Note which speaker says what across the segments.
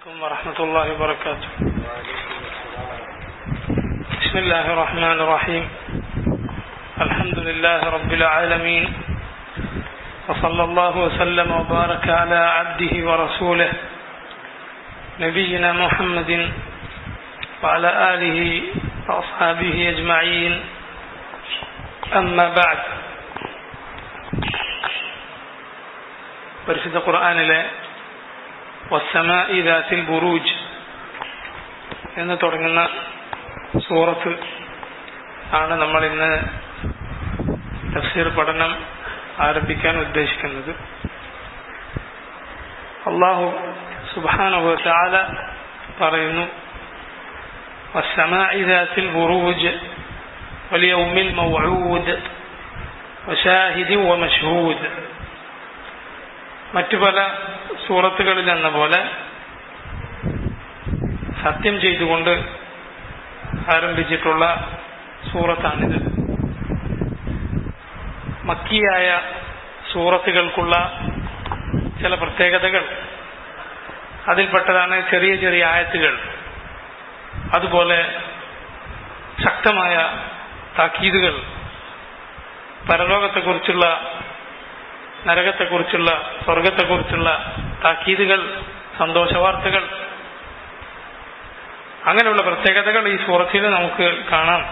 Speaker 1: عليكم ورحمة الله وبركاته بسم الله الرحمن الرحيم الحمد لله رب العالمين وصلى الله وسلم وبارك على عبده ورسوله نبينا محمد وعلى آله وأصحابه أجمعين أما بعد പരിശുദ്ധ ഖുർആാനിലെ വസ്സമായി ദാത്തിൽ ബുറൂജ് എന്ന് തുടങ്ങുന്ന സൂറത്ത് ആണ് നമ്മൾ ഇന്ന് തഫ്സീർ പഠനം ആരംഭിക്കാൻ ഉദ്ദേശിക്കുന്നത് അള്ളാഹു സുബാനുഭ ചാല പറയുന്നു വസ്സമായി ദാത്തിൽ ബുറൂജ് വലിയ ഉമ്മിൽ മൗഊദ് വശാഹിദി വമഷ്ഹൂദ് മറ്റു പല സൂറത്തുകളിൽ എന്ന പോലെ സത്യം ചെയ്തുകൊണ്ട് ആരംഭിച്ചിട്ടുള്ള സൂറത്താണിത് മക്കിയായ സൂറത്തുകൾക്കുള്ള ചില പ്രത്യേകതകൾ അതിൽപ്പെട്ടതാണ് ചെറിയ ചെറിയ ആയത്തുകൾ അതുപോലെ ശക്തമായ താക്കീതുകൾ പരലോകത്തെക്കുറിച്ചുള്ള നരകത്തെക്കുറിച്ചുള്ള സ്വർഗത്തെക്കുറിച്ചുള്ള താക്കീതുകൾ സന്തോഷവാർത്തകൾ അങ്ങനെയുള്ള പ്രത്യേകതകൾ ഈ സൂറത്തിൽ നമുക്ക് കാണാം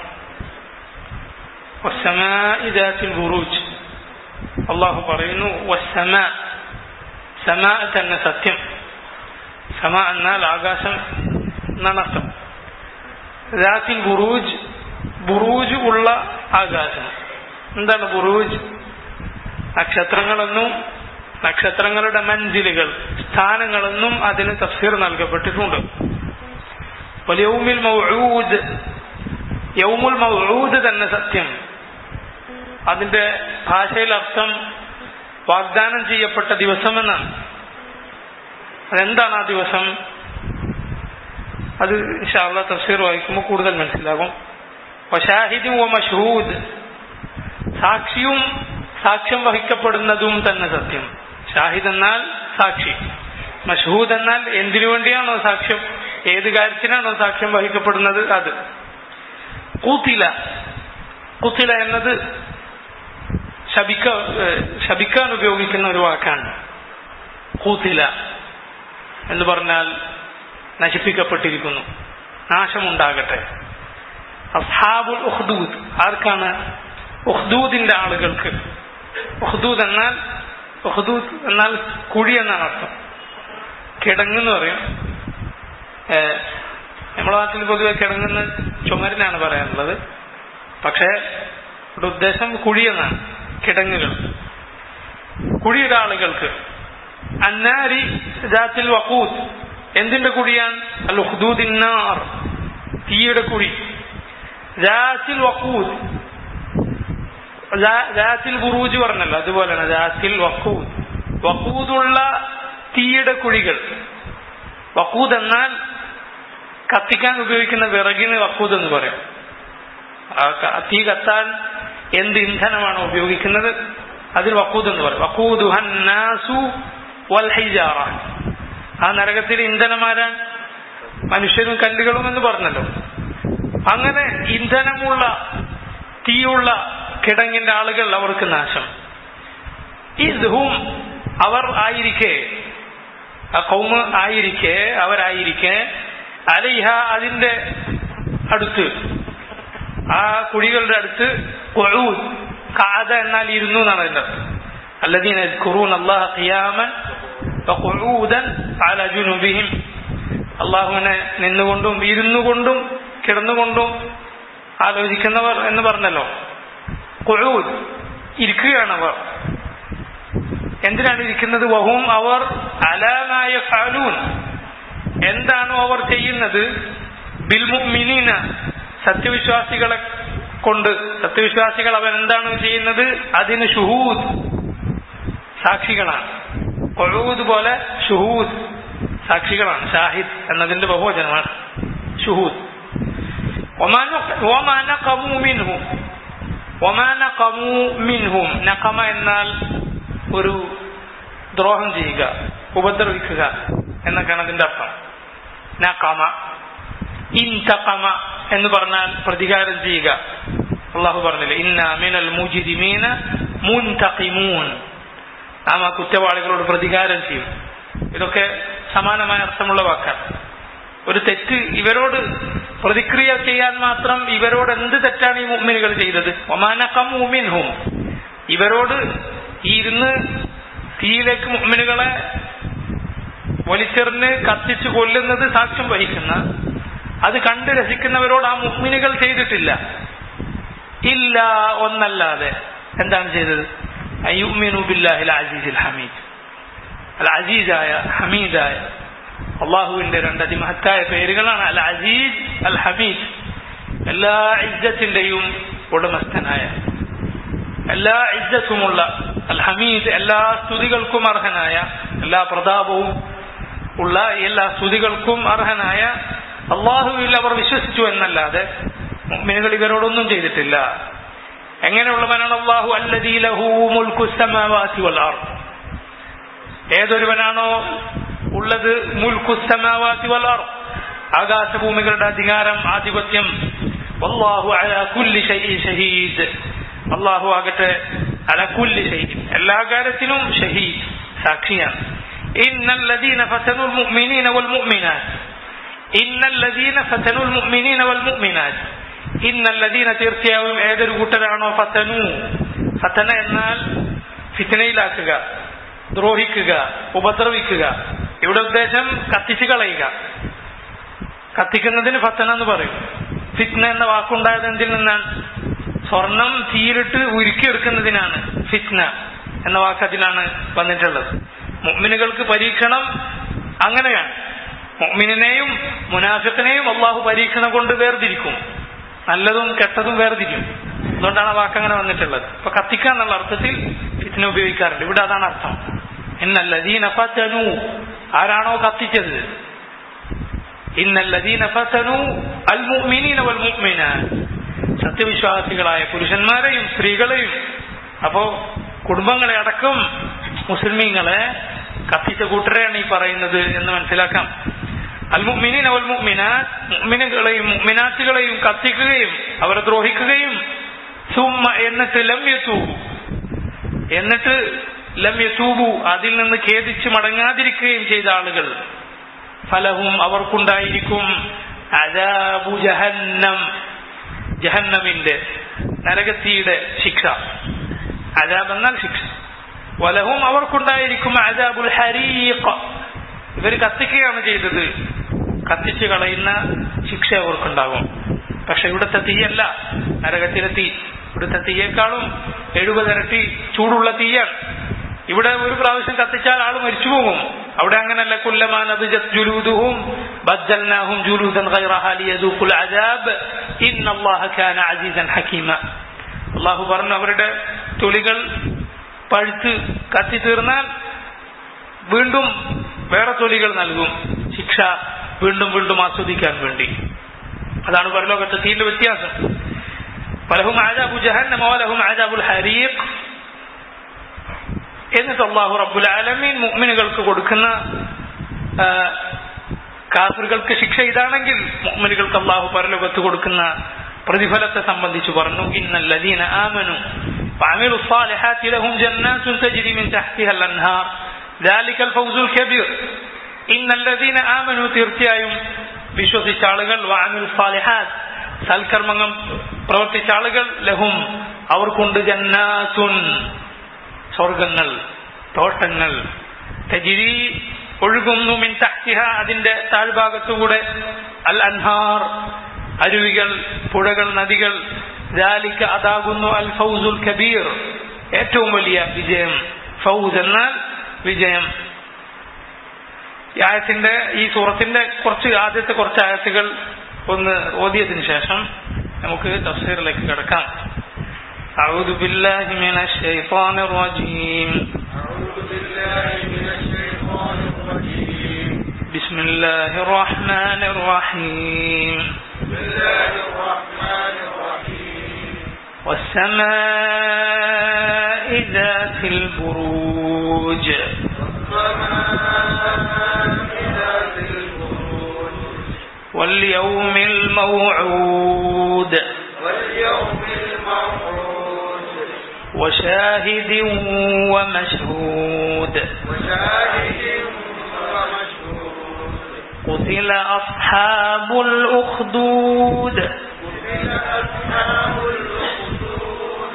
Speaker 1: ബുറൂജ് അള്ളാഹു പറയുന്നു വസ്സമ സമ തന്നെ സത്യം സമ എന്നാൽ ആകാശം എന്നാണ് അർത്ഥം രാത്തിൽ ബുറൂജ് ബുറൂജ് ഉള്ള ആകാശം എന്താണ് ബുറൂജ് നക്ഷത്രങ്ങളെന്നും നക്ഷത്രങ്ങളുടെ മഞ്ചിലുകൾ സ്ഥാനങ്ങളെന്നും അതിന് തഫ്സീർ നൽകപ്പെട്ടിട്ടുണ്ട് യൗമിൽ മൗഊദ് യൗമുൽ മൗഊദ് തന്നെ സത്യം അതിന്റെ ഭാഷയിൽ അർത്ഥം വാഗ്ദാനം ചെയ്യപ്പെട്ട ദിവസമെന്നാണ് അതെന്താണ് ആ ദിവസം അത് ഇൻഷാല്ല തഫ്സീർ വായിക്കുമ്പോൾ കൂടുതൽ മനസ്സിലാകും വഷാഹിദും മഷൂദ് സാക്ഷിയും സാക്ഷ്യം വഹിക്കപ്പെടുന്നതും തന്നെ സത്യം ഷാഹിദ് എന്നാൽ സാക്ഷി മഷഹൂദ് എന്നാൽ എന്തിനു വേണ്ടിയാണോ സാക്ഷ്യം ഏത് കാര്യത്തിനാണോ സാക്ഷ്യം വഹിക്കപ്പെടുന്നത് അത് കൂത്തില കുത്തില എന്നത് ശപിക്ക ശപിക്കാൻ ഉപയോഗിക്കുന്ന ഒരു വാക്കാണ് കൂത്തില എന്ന് പറഞ്ഞാൽ നശിപ്പിക്കപ്പെട്ടിരിക്കുന്നു നാശമുണ്ടാകട്ടെ അസ്ഹാബുൽ ഉഹ്ദൂദ് ആർക്കാണ് ഉഹ്ദൂദിന്റെ ആളുകൾക്ക് ഉഹ്ദൂദ് എന്നാൽ ഉഹ്ദൂദ് എന്നാൽ കുഴി എന്നാണ് അർത്ഥം കിടങ്ങെന്ന് പറയും നമ്മുടെ നാട്ടിൽ പൊതുവെ കിടങ്ങുന്ന ചുമരിനാണ് പറയാനുള്ളത് പക്ഷേ ഇവിടെ ഉദ്ദേശം കുഴി എന്നാണ് കിടങ്ങുകൾ കുഴിയുടെ ആളുകൾക്ക് അന്നാരി ജാത്തിൽ വക്കൂദ് എന്തിന്റെ കുഴിയാണ് അൽ ഉഹ്ദൂദിന്നാർ തീയുടെ കുഴി ജാത്തിൽ വക്കൂദ് ജാത്തിൽ ബുറൂജ് പറഞ്ഞല്ലോ അതുപോലെയാണ് ജാത്തിൽ വക്കൂദ് വക്കൂദുള്ള തീയുടെ കുഴികൾ വക്കൂദ് എന്നാൽ കത്തിക്കാൻ ഉപയോഗിക്കുന്ന വിറകിന് വക്കൂദ് എന്ന് പറയും തീ കത്താൻ എന്ത് ഇന്ധനമാണ് ഉപയോഗിക്കുന്നത് അതിൽ വക്കൂദ് എന്ന് പറയും വക്കൂദ് ഹന്നാസു വൽ ഹൈജാറ ആ നരകത്തിലെ ഇന്ധനമാരാൻ മനുഷ്യരും കല്ലുകളും എന്ന് പറഞ്ഞല്ലോ അങ്ങനെ ഇന്ധനമുള്ള തീയുള്ള കിടങ്ങിന്റെ ആളുകൾ അവർക്ക് നാശം ഇതും അവർ ആയിരിക്കെ ആ കൗമ് ആയിരിക്കെ അവരായിരിക്കെ അലൈഹ അതിന്റെ അടുത്ത് ആ കുഴികളുടെ അടുത്ത് കാത എന്നാൽ ഇരുന്നു എന്നാണ് അതിന്റെ അർത്ഥം الذين يذكرون الله قياما وقعودا على جنوبهم അള്ളാഹുവിനെ നിന്നുകൊണ്ടും ഇരുന്നുകൊണ്ടും കിടന്നുകൊണ്ടും ആലോചിക്കുന്നവർ എന്ന് പറഞ്ഞല്ലോ കുഴൂദ് ഇരിക്കുകയാണ് അവർ എന്തിനാണ് ഇരിക്കുന്നത് വഹും അവർ അലാമായ ഫാലൂൻ എന്താണോ അവർ ചെയ്യുന്നത് ബിൽമുമിനീന സത്യവിശ്വാസികളെ കൊണ്ട് സത്യവിശ്വാസികൾ അവർ എന്താണ് ചെയ്യുന്നത് അതിന് ഷുഹൂദ് സാക്ഷികളാണ് കൊഴൂദ് പോലെ ഷുഹൂദ് സാക്ഷികളാണ് ഷാഹിദ് എന്നതിന്റെ ബഹുവചനമാണ് ഷുഹൂദ് മിൻഹും നഖമ എന്നാൽ ഒരു ദ്രോഹം ചെയ്യുക ഉപദ്രവിക്കുക എന്നൊക്കെയാണ് അതിന്റെ അർത്ഥം നഖമ ഇൻതഖമ എന്ന് പറഞ്ഞാൽ പ്രതികാരം ചെയ്യുക അള്ളാഹു പറഞ്ഞില്ലേ ഇന്ന മിനൽ മുജിരിമീന മുൻതഖിമൂൻ നാം ആ കുറ്റവാളികളോട് പ്രതികാരം ചെയ്യും ഇതൊക്കെ സമാനമായ അർത്ഥമുള്ള വാക്കാണ് ഒരു തെറ്റ് ഇവരോട് പ്രതിക്രിയ ചെയ്യാൻ മാത്രം ഇവരോട് എന്ത് തെറ്റാണ് ഈ മുമ്മിനുകൾ ചെയ്തത് ഒമാനക്കമ്മിൻഹും ഇവരോട് ഈ ഇരുന്ന് തീയിലേക്ക് മുമ്മിനുകളെ വലിച്ചെറിഞ്ഞ് കത്തിച്ചു കൊല്ലുന്നത് സാക്ഷ്യം വഹിക്കുന്ന അത് കണ്ട് രസിക്കുന്നവരോട് ആ മുഗ്മിനുകൾ ചെയ്തിട്ടില്ല ഇല്ല ഒന്നല്ലാതെ എന്താണ് ചെയ്തത് അയ്യുമിനു ബില്ലാഹിൽ അസീസിൽ ഹമീദ് അൽ അസീസായ ഹമീദായ അള്ളാഹുവിന്റെ രണ്ട് അതിമഹത്തായ പേരുകളാണ് അൽ അസീസ് അൽ ഹമീദ് എല്ലാ ഇജ്ജത്തിന്റെയും ഉടമസ്ഥനായ എല്ലാ ഇജ്ജത്തുമുള്ള അൽ ഹമീദ് എല്ലാ സ്തുതികൾക്കും അർഹനായ എല്ലാ പ്രതാപവും ഉള്ള എല്ലാ സ്തുതികൾക്കും അർഹനായ അള്ളാഹുവിൽ അവർ വിശ്വസിച്ചു എന്നല്ലാതെ മുഅ്മിനുകൾ ഇവരോടൊന്നും ചെയ്തിട്ടില്ല എങ്ങനെയുള്ളവനാണ് അള്ളാഹു അല്ലദീ ലഹു മുൽക്കു സമാവാതി വൽ അർദ് ഏതൊരുവനാണോ ഉള്ളത് മുൽക്കു സമാവാതി വൽ അർദ് ആകാശഭൂമികളുടെ അധികാരം ആധിപത്യം വല്ലാഹു അലാ കുല്ലി ഷൈഇൻ ഷഹീദ് അള്ളാഹു ആകട്ടെ അല കുല്ലി ഷൈഇൻ എല്ലാ കാര്യത്തിലും ഷഹീദ് സാക്ഷിയാണ് ഇന്നല്ലദീന ഫതനുൽ മുഅ്മിനീന വൽ മുഅ്മിനാത്ത് ഇന്നല്ലദീന ഫതനുൽ മുഅ്മിനീന വൽ മുഅ്മിനാത്ത് ഇന്നല്ലദീന തീർച്ചയായും ഏതൊരു കൂട്ടരാണോ ഫതനു ഫതന എന്നാൽ ഫിത്തനയിലാക്കുക ദ്രോഹിക്കുക ഉപദ്രവിക്കുക ഇവിടെ ഉദ്ദേശം കത്തിച്ചു കളയുക കത്തിക്കുന്നതിന് ഫത്തന എന്ന് പറയും ഫിത്ന എന്ന വാക്കുണ്ടായത് എന്തിൽ നിന്നാണ് സ്വർണം തീയിലിട്ട് ഉരുക്കിയെടുക്കുന്നതിനാണ് ഫിത്ന എന്ന വാക്ക് അതിലാണ് വന്നിട്ടുള്ളത് മുഅ്മിനുകൾക്ക് പരീക്ഷണം അങ്ങനെയാണ് മുഅ്മിനെയും മുനാഫിഖിനെയും അള്ളാഹു പരീക്ഷണം കൊണ്ട് വേർതിരിക്കും നല്ലതും കെട്ടതും വേർതിരിക്കും അതുകൊണ്ടാണ് ആ വാക്ക് അങ്ങനെ വന്നിട്ടുള്ളത് ഇപ്പൊ കത്തിക്കുക എന്നുള്ള അർത്ഥത്തിൽ ഫിത്ന ഉപയോഗിക്കാറുണ്ട് ഇവിടെ അതാണ് അർത്ഥം എന്നല്ലദീന ഫതനു ആരാണോ കത്തിച്ചത് ഇന്നല്ലദീന ഫതനു അൽ മുഅ്മിനീന വൽ മുഅ്മിനാത്ത് സത്യവിശ്വാസികളായ പുരുഷന്മാരെയും സ്ത്രീകളെയും അപ്പോ കുടുംബങ്ങളെ അടക്കം മുസ്ലിമീങ്ങളെ കത്തിച്ച കൂട്ടരെയാണ് ഈ പറയുന്നത് എന്ന് മനസ്സിലാക്കാം അൽ മുഅ്മിനീന വൽ മുഅ്മിനാത്ത് മുഅ്മിനുകളെയും മുഅ്മിനാത്തുകളെയും കത്തിക്കുകയും അവരെ ദ്രോഹിക്കുകയും സുമ്മ എന്നിട്ട് ലം യതൂബു എന്നിട്ട് ലം യതൂബു അതിൽ നിന്ന് ഖേദിച്ച് മടങ്ങാതിരിക്കുകയും ചെയ്ത ആളുകൾ ഫലഹും അവർക്കുണ്ടായിരിക്കും അദാബു ജഹന്നം ജഹന്നമിന്റെ നരകത്തിയുടെ ശിക്ഷ അദാബ് എന്നാൽ ശിക്ഷ വലഹും അവർക്കുണ്ടായിരിക്കും അദാബുൽ ഹരീഖ് ഇവർ കത്തിക്കുകയാണ് ചെയ്തത് കത്തിച്ചു കളയുന്ന ശിക്ഷ അവർക്കുണ്ടാകും പക്ഷെ ഇവിടുത്തെ തീയല്ല നരകത്തിലെ തീ ഇവിടുത്തെ തീയേക്കാളും എഴുപതിരട്ടി ചൂടുള്ള തീയാണ് ഇവിടെ ഒരു പ്രാവശ്യം കത്തിച്ചാൽ ആൾ മരിച്ചു പോകും അവിടെ അങ്ങനല്ല കുല്ലമാനബുജൂലുദുഹും ബദ്ദൽനാഹും ജുലൂദൻ ഗൈറഹാ ലിയദൂഖുൽ അദാബ് ഇന്നല്ലാഹ കാന അസീസൻ ഹകീമ അള്ളാഹു പറഞ്ഞു അവരുടെ തൊലികൾ പഴുത്ത് കത്തി തീർന്നാൽ വീണ്ടും വേറെ തൊലികൾ നൽകും ശിക്ഷ വീണ്ടും വീണ്ടും ആസ്വദിക്കാൻ വേണ്ടി അതാണ് പരലോകത്തെ തീന്റെ വ്യത്യാസം പലഹും ആജാബു ജഹന്നമ ലഹും ആജാബുൽ ഹരീഖ് എന്നിട്ട് അള്ളാഹു റബ്ബുൽ ആലമീൻ മുഅ്മിനുകൾക്ക് കൊടുക്കുന്ന കാഫിറുകൾക്ക് ശിക്ഷ ഇതാണെങ്കിൽ മുഅ്മിനുകൾക്ക് അള്ളാഹു പരലോകത്ത് കൊടുക്കുന്ന പ്രതിഫലത്തെ സംബന്ധിച്ച് പറഞ്ഞു ഇന്നല്ലദീന ആമനു وعملوا الصالحات لهم جنات تجري من تحتها الأنهار ذلك الفوز الكبير إن الذين آمنوا തീർച്ചയായും വിശ്വസിച്ച ആളുകൾ وعملوا الصالحات സൽക്കർമ്മങ്ങൾ പ്രവർത്തിച്ച ആളുകൾ ലഹും അവർക്കുണ്ട് ജന്നാത്തുൻ സ്വർഗങ്ങൾ തോട്ടങ്ങൾ തജിരി ഒഴുകുന്നു മിൻ തഹ്തിഹ അതിന്റെ താഴ്ഭാഗത്തുകൂടെ അൽ അൻഹാർ അരുവികൾ പുഴകൾ നദികൾ ذلك അതാകുന്നു അൽ ഫൗസുൽ കബീർ ഏറ്റവും വലിയ വിജയം ഫൗസ് എന്നാൽ വിജയം ഈ ആയത്തിന്റെ ഈ സൂറത്തിന്റെ കുറച്ച് ആദ്യത്തെ കുറച്ച് ആയത്തുകൾ ഒന്ന് ഓതിയതിനു ശേഷം നമുക്ക് തഫ്സീറിലേക്ക് കിടക്കാം أعوذ بالله من الشيطان الرجيم
Speaker 2: أعوذ بالله من الشيطان الرجيم
Speaker 1: بسم الله الرحمن الرحيم
Speaker 2: بسم الله الرحمن الرحيم
Speaker 1: والسماء ذات البروج
Speaker 2: والسماء ذات البروج
Speaker 1: واليوم الموعود
Speaker 2: واليوم الموعود
Speaker 1: وشاهد ومشهود
Speaker 2: وشاهد ومشهود
Speaker 1: قتل أصحاب الأخدود
Speaker 2: قتل أصحاب الأخدود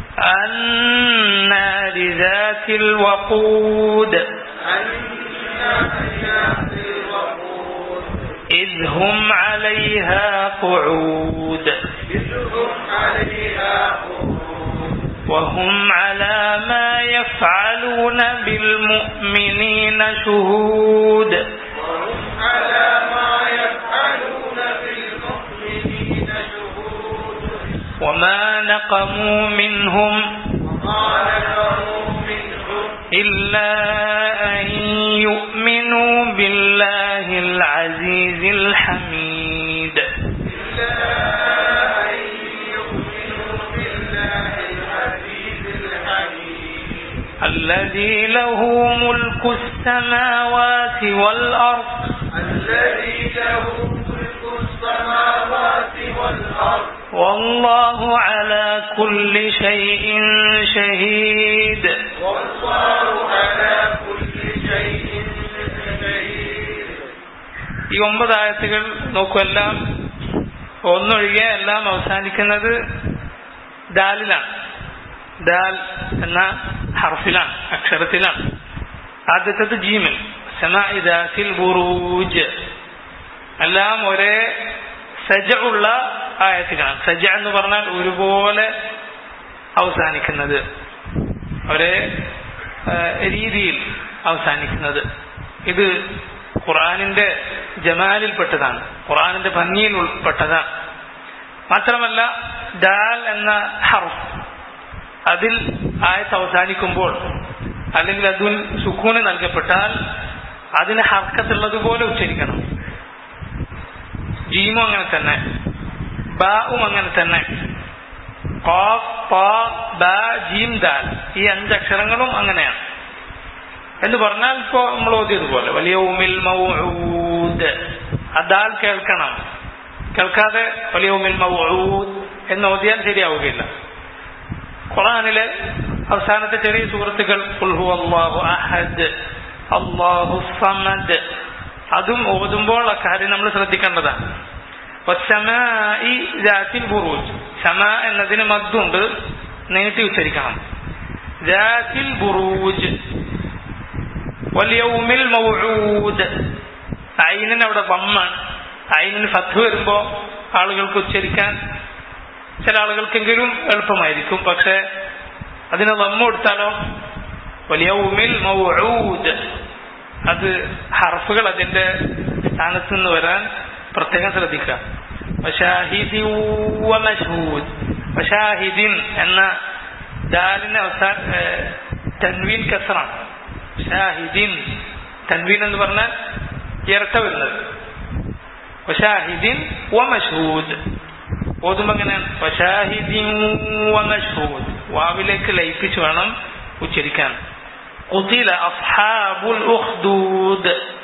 Speaker 1: النار ذات الوقود
Speaker 2: النار ذات الوقود
Speaker 1: إذ هم عليها قعود
Speaker 2: إذ هم عليها قعود
Speaker 1: وهم على ما يفعلون بالمؤمنين شهود
Speaker 2: وهم على ما يفعلون بالمؤمنين شهود
Speaker 1: وما نقموا منهم
Speaker 2: وقال لهم منهم
Speaker 1: إلا أن يؤمنوا بالله العزيز الحميد
Speaker 2: إلا أن يؤمنوا بالله العزيز الحميد
Speaker 1: الذي له ملك السماوات والأرض
Speaker 2: الذي له ملك السماوات والأرض
Speaker 1: والله على كل شيء شهيد
Speaker 2: والله على كل شيء شهيد
Speaker 1: ഈ ഒമ്പത് ആയത്തുകൾ നോക്കൂ എല്ലാം ഒന്നൊഴികെ എല്ലാം അവസാനിക്കുന്നത് ദാലിലാണ് ദാൽ എന്ന ഹർഫിലാണ് അക്ഷരത്തിലാണ് ആദ്യത്തത് ജീമിൽ സമാഇദാത്തിൽ ബുറൂജ് എല്ലാം ഒരേ സജ ഉള്ള ആയത്തുകളാണ് സജ എന്ന് പറഞ്ഞാൽ ഒരുപോലെ അവസാനിക്കുന്നത് ഒരേ ആ, രീതിയിൽ അവസാനിക്കുന്നത് ഇത് ഖുറാനിന്റെ ജമാലിൽപ്പെട്ടതാണ് ഖുറാനിന്റെ ഭംഗിയിൽ ഉൾപ്പെട്ടതാണ് മാത്രമല്ല ദാൽ എന്ന ഹർഫ് അതിൽ ആയത്ത് അവസാനിക്കുമ്പോൾ അല്ലെങ്കിൽ അതിൽ സുക്കൂന് നൽകപ്പെട്ടാൽ അതിന് ഹർക്കത്തുള്ളതുപോലെ ഉച്ചരിക്കണം ജീമും അങ്ങനെ തന്നെ ബാവും അങ്ങനെ തന്നെ ഖാഫ്, ഖാ, ബാ, ജീം ദാൽ ഈ അഞ്ചക്ഷരങ്ങളും അങ്ങനെയാണ് എന്ന് പറഞ്ഞാൽ ഇപ്പോ നമ്മൾ ഓതിയതുപോലെ വലിയ ഉമിൽ മൗഊദ് അദാൽ കേൾക്കണം കേൾക്കാതെ വലിയ ഉമിൽ മൗഊദ് എന്ന് ഓതിയാൽ ശരിയാവുകയില്ല ഖുറാനിലെ അവസാനത്തെ ചെറിയ സുഹൃത്തുക്കൾ ഉൽഹു അള്ളാഹു അഹദ് അള്ളാഹു സമദ് അതും ഓതുമ്പോൾ ആ കാര്യം നമ്മൾ ശ്രദ്ധിക്കേണ്ടതാണ് വസ്സമാഇ ദാത്തിൽ ബുറൂജ് സമ എന്നതിന് മദ്ദുണ്ട് നീട്ടി ഉച്ചരിക്കണം ദാത്തിൽ ബുറൂജ് വലിയൗമിൽ മൗഊദ് ഐനിന് അവിടെ ബമ്മാണ് ഐനിന് ഫത്ത് വരുമ്പോ ആളുകൾക്ക് ഉച്ചരിക്കാൻ ചില ആളുകൾക്കെങ്കിലും എളുപ്പമായിരിക്കും പക്ഷെ അതിന് നമ്മ കൊടുത്താലോ വലിയ ഉമിൽ മൗഊദ് അത് ഹർഫുകൾ അതിന്റെ സ്ഥാനത്ത് നിന്ന് വരാൻ പ്രത്യേകം ശ്രദ്ധിക്കുക വശാഹിദി വമശ്ഹൂദ് വശാഹിദിൻ എന്ന ദാലിന്റെ അവസാന തൻവീൻ കസറാണ് ഷാഹിദിൻ തൻവീൻ എന്ന് പറഞ്ഞാൽ ഇരട്ട വരുന്നത് വശാഹിദിൻ വമശ്ഹൂദ് ഓതുമ്പോ എങ്ങനെയാണ് വശാഹിദിൻ വമശ്ഹൂദ് വാവിലേക്ക് ലയിപ്പിച്ച് വേണം ഉച്ചരിക്കാൻ قتل أصحاب الأخدود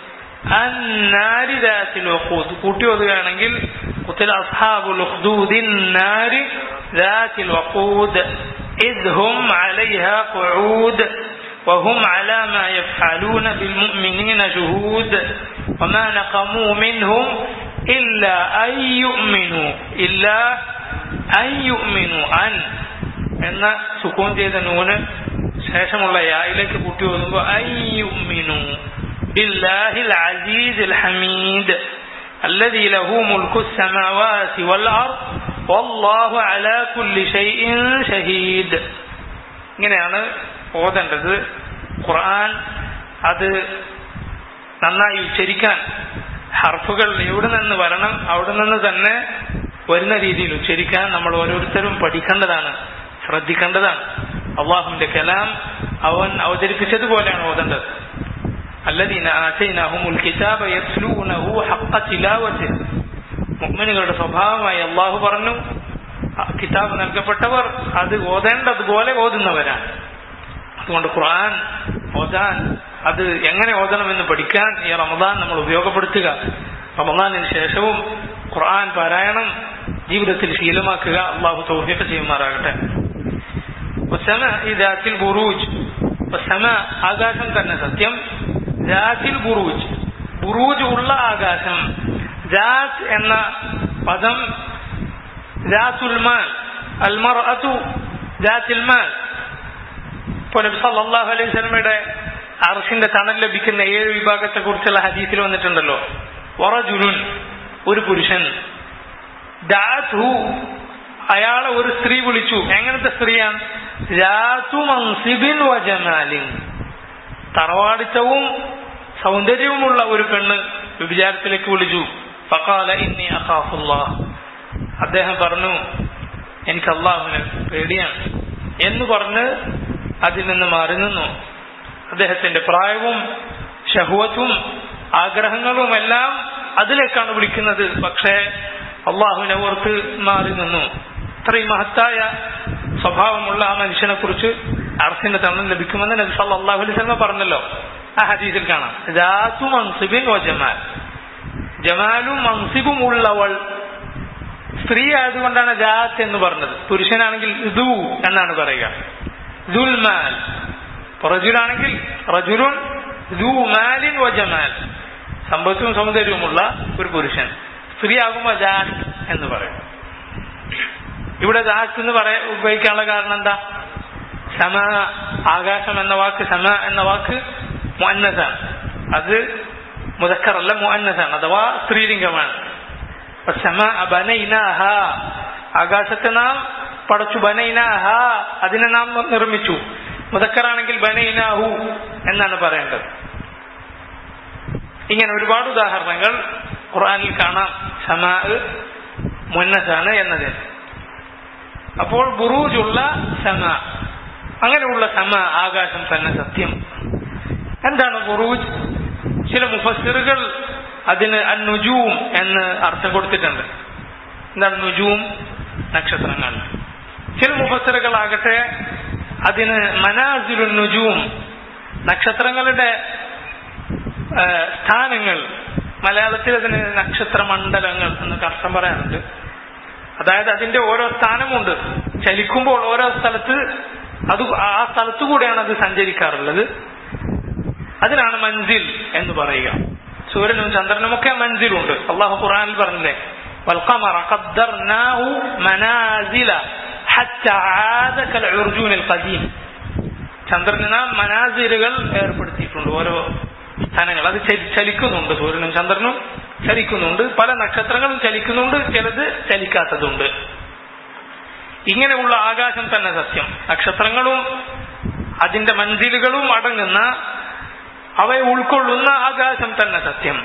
Speaker 1: النار ذات الوقود കൂട്ടി ഓതുകയാണെങ്കിൽ قتل أصحاب الأخدود النار ذات الوقود إذ هم عليها قعود وهم على ما يفعلون بالمؤمنين شهود وما نقموا منهم إلا أن يؤمنوا إلا أن يؤمنوا أن എന്ന സുക്കൂൻ ചെയ്ത നൂന് ശേഷമുള്ള യായിലേക്ക് കൂട്ടി ഓതുമ്പോൾ അയ്യുമിനു ബില്ലാഹിൽ അസീസിൽ ഹമീദ് الذي له ملك السماوات والأرض والله على كل شيء شهيد ഇങ്ങനെയാണ് ഓതേണ്ടത് ഖുർആൻ അത് നന്നായി ഉച്ചരിക്കാൻ ഹർഫുകൾ എവിടെ നിന്ന് വരണം അവിടെ നിന്ന് തന്നെ വരുന്ന രീതിയിൽ ഉച്ചരിക്കാൻ നമ്മൾ ഓരോരുത്തരും പഠിക്കേണ്ടതാണ് ശ്രദ്ധിക്കേണ്ടതാണ് അള്ളാഹുവിന്റെ കലാം അവൻ അവതരിപ്പിച്ചതുപോലെയാണ് ഓതേണ്ടത് الذين آتيناهم الكتاب يتلونه حق تلاوته മുഅ്മിനുകളുടെ സ്വഭാവമായി അള്ളാഹു പറഞ്ഞു ആ കിതാബ് നൽകപ്പെട്ടവർ അത് ഓതേണ്ടതുപോലെ ഓതുന്നവരാണ് അതുകൊണ്ട് ഖുർആൻ ഓതാൻ അത് എങ്ങനെ ഓതണമെന്ന് പഠിക്കാൻ ഈ റമദാൻ നമ്മൾ ഉപയോഗപ്പെടുത്തുക റമദാനിന് ശേഷവും ഖുർആൻ പാരായണം ജീവിതത്തിൽ ശീലമാക്കുക അള്ളാഹു തൗഫീഖ് ചെയ്യുമാറാകട്ടെ ദാത്തിൽ ബുറൂജ് സമ ആകാശം തന്നെ സത്യം ദാത്തിൽ ബുറൂജ് ബുറൂജ് ഉള്ള ആകാശം ജാത്ത് എന്ന പദം ജാത്തുൽമാൽ അൽമർഅതു ജാത്തിൽമാൽ ഇപ്പോൾ നബി സല്ലല്ലാഹു അലൈഹി വസല്ലമയുടെ അർഷിന്റെ തണൽ ലഭിക്കുന്ന ഏഴ് വിഭാഗത്തെ കുറിച്ചുള്ള ഹദീസിൽ വന്നിട്ടുണ്ടല്ലോ വറജുലുൻ ഒരു പുരുഷൻ ദാത്ഹു അയാളെ ഒരു സ്ത്രീ വിളിച്ചു എങ്ങനത്തെ സ്ത്രീയാണ് രാത്തു മൻസിബിൻ വജമാലിൻ തറവാടിത്തവും സൗന്ദര്യവുമുള്ള ഒരു പെണ്ണ് വിചാരത്തിലേക്ക് വിളിച്ചു ഫഖാല ഇന്നി അഖാഫുല്ലാഹ് അദ്ദേഹം പറഞ്ഞു എനിക്ക് അള്ളാഹുവിനെ പേടിയാണ് എന്ന് പറഞ്ഞ് അതിൽ നിന്ന് മാറി നിന്നു അദ്ദേഹത്തിന്റെ പ്രായവും ഷഹുവത്തും ആഗ്രഹങ്ങളും എല്ലാം അതിലേക്കാണ് വിളിക്കുന്നത് പക്ഷേ അള്ളാഹുവിനെ ഓർത്ത് മാറി നിന്നു ഇത്രയും മഹത്തായ സ്വഭാവമുള്ള ആ മനുഷ്യനെ കുറിച്ച് അർസിന്റെ തണ്ണം ലഭിക്കുമെന്ന് നബി സല്ലല്ലാഹു അലൈഹി വസല്ലം പറഞ്ഞല്ലോ ആ ഹദീസിൽ കാണാം ജാതു മൻസിബിൻ വ ജമാൽ ജമാലും മൻസിബും ഉള്ളവൾ സ്ത്രീ ആയതുകൊണ്ടാണ് ജാത്ത് എന്ന് പറഞ്ഞത് പുരുഷനാണെങ്കിൽ ദു എന്നാണ് പറയുക ദുൽമാൽ റജുലാണെങ്കിൽ റജുലുൻ ദു മാലിൻ വ ജമാൽ സമ്പത്തും സൗന്ദര്യവുമുള്ള ഒരു പുരുഷൻ സ്ത്രീ ആകുമ്പോൾ ജാത്ത് എന്ന് പറയും ഇവിടെ ജാത്ത് എന്ന് പറയാ ഉപയോഗിക്കാനുള്ള കാരണം എന്താ സമ ആകാശം എന്ന വാക്ക് സമ എന്ന വാക്ക് മുഅന്നസാണ് അത് മുതക്കറല്ല മുഅന്നസാണ് അഥവാ സ്ത്രീലിംഗമാണ് സമ ബനൈനാഹ ആകാശത്തെ നാം പടച്ചു ബനൈനാഹ അതിനെ നാം നിർമ്മിച്ചു മുതക്കറാണെങ്കിൽ ബനൈനാഹു എന്നാണ് പറയേണ്ടത് ഇങ്ങനെ ഒരുപാട് ഉദാഹരണങ്ങൾ ഖുർആനിൽ കാണാം സമാ മുന്നസാണ് എന്നതിന് അപ്പോൾ ബുറൂജുള്ള സമ അങ്ങനെയുള്ള സമ ആകാശം തന്നെ സത്യം എന്താണ് ബുറൂജ് ചില മുഫസ്സിറുകൾ അതിന് അന്നുജൂം എന്ന് അർത്ഥം കൊടുത്തിട്ടുണ്ട് എന്താണ് നുജൂം നക്ഷത്രങ്ങൾ ചില മുഫസ്സിറുകളാകട്ടെ അതിന് മനാസിലു നുജൂം നക്ഷത്രങ്ങളുടെ സ്ഥാനങ്ങൾ മലയാളത്തിൽ അതിന് നക്ഷത്ര മണ്ഡലങ്ങൾ എന്നൊക്കെ അർത്ഥം പറയാറുണ്ട് അതായത് അതിന്റെ ഓരോ സ്ഥാനമുണ്ട് ചലിക്കുമ്പോൾ ഓരോ സ്ഥലത്ത് അത് ആ സ്ഥലത്തു കൂടെയാണ് അത് സഞ്ചരിക്കാറുള്ളത് അതിനാണ് മൻസിൽ എന്ന് പറയുക സൂര്യനും ചന്ദ്രനും ഒക്കെ മൻസിലുണ്ട് അള്ളാഹു ഖുറാനിൽ പറഞ്ഞില്ലേ والقمر قدرناه منازل حتى عاد كالعرجون القديم ചന്ദ്രന് നാം മനാസിലുകൾ ഏർപ്പെടുത്തിയിട്ടുണ്ട് ഓരോ സ്ഥാനങ്ങൾ അത് ചലിക്കുന്നുണ്ട് സൂര്യനും ചന്ദ്രനും ചലിക്കുന്നുണ്ട് പല നക്ഷത്രങ്ങളും ചലിക്കുന്നുണ്ട് ചിലത് ചലിക്കാത്തതുണ്ട് ഇങ്ങനെയുള്ള ആകാശം തന്നെ സത്യം നക്ഷത്രങ്ങളും അതിന്റെ മഞ്ചിലുകളും അടങ്ങുന്ന അവയെ ഉൾക്കൊള്ളുന്ന ആകാശം തന്നെ സത്യം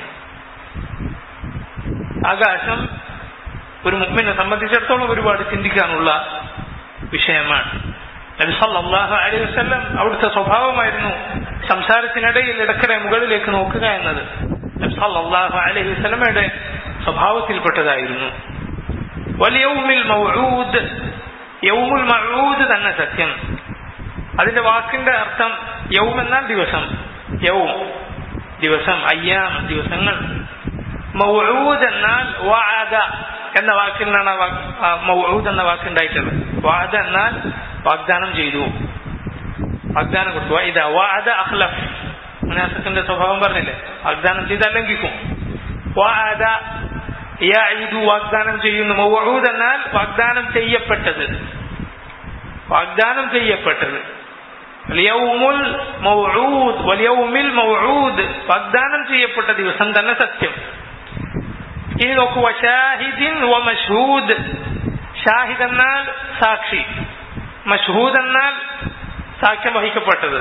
Speaker 1: ആകാശം ഒരു മുമ്മിനെ സംബന്ധിച്ചിടത്തോളം ഒരുപാട് ചിന്തിക്കാനുള്ള വിഷയമാണ് നബി സല്ലല്ലാഹു അലൈഹി വസല്ലം അവിടുത്തെ സ്വഭാവമായിരുന്നു സംസാരത്തിനിടയിൽ ഇടക്കരെ മുകളിലേക്ക് നോക്കുക എന്നത് നബി സല്ലല്ലാഹു അലൈഹി വസല്ലമയുടെ സ്വഭാവത്തിൽപ്പെട്ടതായിരുന്നു വലിയൗമിൽ മൗഊദ് യൗമുൽ മൗഊദ് തന്നെ സത്യം അതിന്റെ വാക്കിന്റെ അർത്ഥം യൗം എന്നാൽ ദിവസം യൗം ദിവസം അയ്യാം ദിവസങ്ങൾ മൗഊദ് എന്നാൽ വാദ എന്ന വാക്കിൽ നിന്നാണ് മൗഊദ് എന്ന വാക്ക് ഉണ്ടായിട്ടുള്ളത് വാദ എന്നാൽ വാഗ്ദാനം ചെയ്തു വാഗ്ദാനം കൊടുത്തു ഇതാ വാദ അഖ്ലഫ് മുനാഫിക്കിന്റെ സ്വഭാവം പറഞ്ഞില്ലേ വാഗ്ദാനം ചെയ്താൽ ലംഘിക്കും വാദ യാഇദു വാഗ്ദാനം ചെയ്യുന്നു മൗഊദ് എന്നാൽ വാഗ്ദാനം ചെയ്യപ്പെട്ടത് വാഗ്ദാനം ചെയ്യപ്പെട്ടത് യൗമുൽ മൗഊദ് വലിയൗമിൽ മൗഊദ് വാഗ്ദാനം ചെയ്യപ്പെട്ട ദിവസം തന്നെ സത്യം ഇനി നോക്കൂ ഷാഹിദിൻ വ മഷ്ഹൂദ് ഷാഹിദ് എന്നാൽ സാക്ഷി മഷ്ഹൂദ് എന്നാൽ സാക്ഷ്യം വഹിക്കപ്പെട്ടത്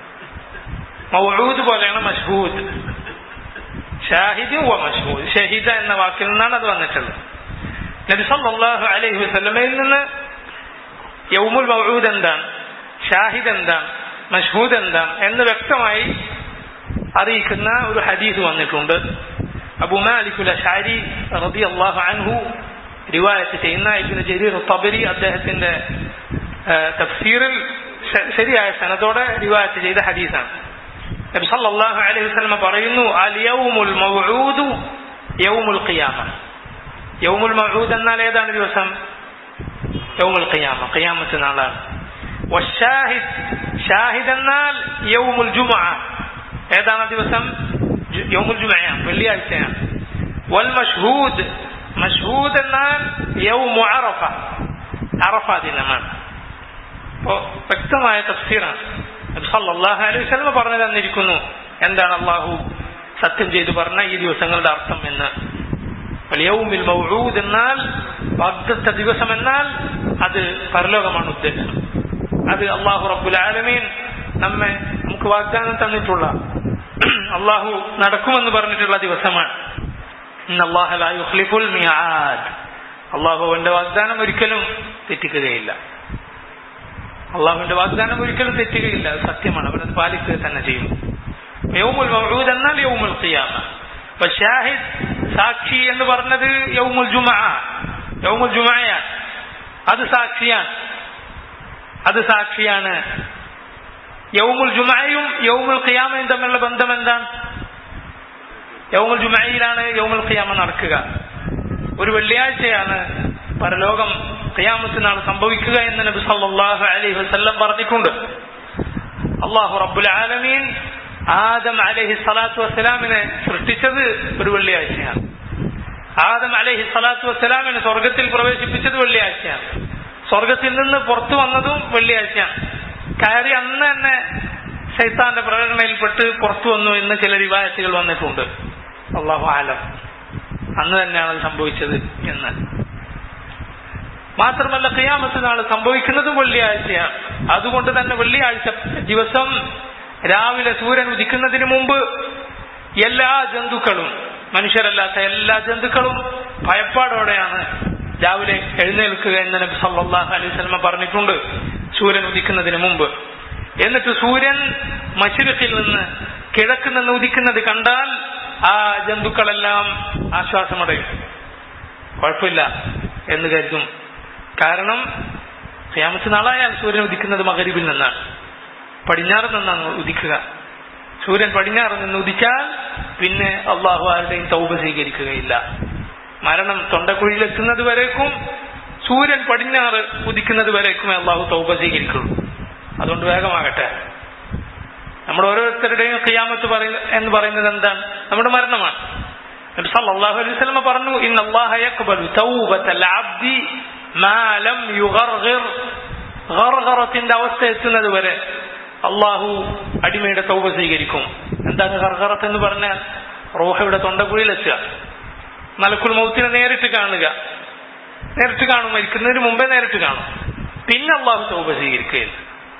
Speaker 1: മൗഊദ് പോലെയാണ് മഷ്ഹൂദ് ഷാഹിദ് വ മഷ്ഹൂദ് ഷഹീദ എന്ന വാക്കിൽ നിന്നാണ് അത് വന്നിട്ടുള്ളത് നബി സല്ലല്ലാഹു അലൈഹി വസല്ലമയിൽ നിന്ന് യൗമുൽ മൗഊദ് എന്താണ് ഷാഹിദ് എന്താണ് മഷ്ഹൂദ് എന്താണ് എന്ന് വ്യക്തമായി അറിയിക്കുന്ന ഒരു ഹദീസ് വന്നിട്ടുണ്ട് അബു മാലിക്കുൽ അഷാരി റളിയല്ലാഹു അൻഹു റിവായത്ത് ചെയ്യുന്ന ഇബ്നു ജരീർ തബരി അദ്ദേഹത്തിന്റെ തഫ്സീറിൽ ശരിയായ സനതോടെ റിവായത്ത് ചെയ്ത ഹദീസാണ് നബി സല്ലല്ലാഹു അലൈഹി വസല്ലം പറയുന്നു അൽ യൗമുൽ മൗഊദു യൗമുൽ ഖിയാമ യൗമുൽ മഹൂദ് എന്നാൽ ഏതാണ് ദിവസം യൗമുൽ ഖിയാമ ഖിയാമത്ത് നാളാണ് വശാഹിദ് ഷാഹിദ് എന്നാൽ യൗമുൽ ജുമുഅ ഏതാണ് ആ ദിവസം ജു- യൗമുൽ ജുമുഅയാണ് വെള്ളിയാഴ്ചയാണ് വൽ മഷ്ഹൂദ് മഷ്ഹൂദ് എന്നാൽ യൗമു അറഫ അറഫ ദിനമാണ് അപ്പോ വ്യക്തമായ തഫ്സീറാണ് നബി സല്ലല്ലാഹു അലൈഹി വസല്ലം പറഞ്ഞു തന്നിരിക്കുന്നു എന്താണ് അള്ളാഹു സത്യം ചെയ്തു പറഞ്ഞ ഈ ദിവസങ്ങളുടെ അർത്ഥം എന്ന് യൗമിൽ മൗഊദ് എന്നാൽ വാഗ്ദത്ത ദിവസം എന്നാൽ അത് പരലോകമാണ് ഉദ്ദേശം അത് അള്ളാഹു റബ്ബുൽ ആലമീൻ നമ്മെ നമുക്ക് വാഗ്ദാനം തന്നിട്ടുള്ള അള്ളാഹു നടക്കുമെന്ന് പറഞ്ഞിട്ടുള്ള ദിവസമാണ് ഇന്ന അല്ലാഹ ലാ യുഖ്ലിഫുൽ മിആദ് അള്ളാഹു അവന്റെ വാഗ്ദാനം ഒരിക്കലും തെറ്റിക്കുകയില്ല അള്ളാഹുവിന്റെ വാഗ്ദാനം ഒരിക്കലും തെറ്റുകയില്ല അത് സത്യമാണ് അവനത് പാലിക്കുക തന്നെ ചെയ്യും യൗമുൽ മൗഊദ് എന്നാൽ യൗമുൽ ഖിയാമ അപ്പൊ ഷാഹിദ് സാക്ഷി എന്ന് പറഞ്ഞത് യൗമുൽ ജുമഅ യൗമുൽ ജുമഅയാണ് അത് സാക്ഷിയാണ് അത് സാക്ഷിയാണ് യൗമുൽ ജുമഅയും യൗമുൽ ഖിയാമയും തമ്മിലുള്ള ബന്ധം എന്താണ് യൗമുൽ ജുമഅയിലാണ് യൗമുൽ ഖിയാമ നടക്കുക ഒരു വെള്ളിയാഴ്ചയാണ് പരലോകം ഖിയാമത്ത് നാൾ സംഭവിക്കുക എന്ന് നബി സല്ലല്ലാഹു അലൈഹി വസല്ലം പറഞ്ഞിട്ടുണ്ട് അള്ളാഹു റബ്ബുൽ ആലമീൻ ആദം അലൈഹി സ്വലാത്തു വസ്സലാമിനെ സൃഷ്ടിച്ചത് ഒരു വെള്ളിയാഴ്ചയാണ് ആദം അലൈഹി സ്വലാത്തു വസ്സലാമിനെ സ്വർഗത്തിൽ പ്രവേശിപ്പിച്ചത് വെള്ളിയാഴ്ചയാണ് സ്വർഗത്തിൽ നിന്ന് പുറത്തു വന്നതും വെള്ളിയാഴ്ചയാണ് കയറി അന്ന് തന്നെ ശൈത്താന്റെ പ്രകടനയിൽപ്പെട്ട് പുറത്തു വന്നു എന്ന് ചില റിവായത്തുകൾ വന്നിട്ടുണ്ട് അള്ളാഹു ആലം അന്ന് തന്നെയാണ് അത് സംഭവിച്ചത് എന്ന് മാത്രമല്ല ഖിയാമത്ത് നാൾ സംഭവിക്കുന്നതും വെള്ളിയാഴ്ചയാണ് അതുകൊണ്ട് തന്നെ വെള്ളിയാഴ്ച ദിവസം രാവിലെ സൂര്യൻ ഉദിക്കുന്നതിന് മുമ്പ് എല്ലാ ജന്തുക്കളും മനുഷ്യരല്ലാത്ത എല്ലാ ജന്തുക്കളും ഭയപ്പാടോടെയാണ് രാവിലെ എഴുന്നേൽക്കുക എന്ന് നബി സല്ലല്ലാഹു അലൈഹി വസല്ലം പറഞ്ഞിട്ടുണ്ട് സൂര്യൻ ഉദിക്കുന്നതിന് മുമ്പ് എന്നിട്ട് സൂര്യൻ മശുരത്തിൽ നിന്ന് കിഴക്ക് നിന്ന് ഉദിക്കുന്നത് കണ്ടാൽ ആ ജന്തുക്കളെല്ലാം ആശ്വാസമടയും കുഴപ്പമില്ല എന്ന് കരുതും കാരണം ഖിയാമത്ത് നാളായാൽ സൂര്യൻ ഉദിക്കുന്നത് മകരിബിൽ നിന്നാണ് പടിഞ്ഞാറ് നിന്നാണ് ഉദിക്കുക സൂര്യൻ പടിഞ്ഞാറ് നിന്ന് ഉദിച്ചാൽ പിന്നെ അള്ളാഹു ആരുടെയും തൗബ സ്വീകരിക്കുകയില്ല മരണം തൊണ്ടക്കുഴിയിൽ എത്തുന്നത് വരേക്കും സൂര്യൻ പടിഞ്ഞാറ് ഉദിക്കുന്നത് വരേക്കുമേ അള്ളാഹു തൗബ സ്വീകരിക്കുള്ളൂ അതുകൊണ്ട് വേഗമാകട്ടെ നമ്മുടെ ഓരോരുത്തരുടെയും ഖിയാമത്ത് പറയുന്ന എന്ന് പറയുന്നത് എന്താണ് നമ്മുടെ മരണമാണ് നബി സല്ലല്ലാഹു അലൈഹി വസല്ലം പറഞ്ഞു ഇന്ന അല്ലാഹ യഖ്ബലു തൗബത്തൽ അബ്ദി മാ ലം യുഗർഗിർ ഗർഗറത്തിന്റെ അവസ്ഥ എത്തുന്നത് വരെ അള്ളാഹു അടിമയുടെ തൗബ സ്വീകരിക്കും എന്താണ് ഗർഗറത്ത് എന്ന് പറഞ്ഞാൽ റോഹയുടെ തൊണ്ടക്കുഴിയിൽ എത്തുക മലക്കുൽ മൗത്തിനെ നേരിട്ട് കാണുക നേരിട്ട് കാണും മരിക്കുന്നതിന് മുമ്പേ നേരിട്ട് കാണും പിന്നെ അള്ളാഹു തൗബ സ്വീകരിക്കുകയില്ല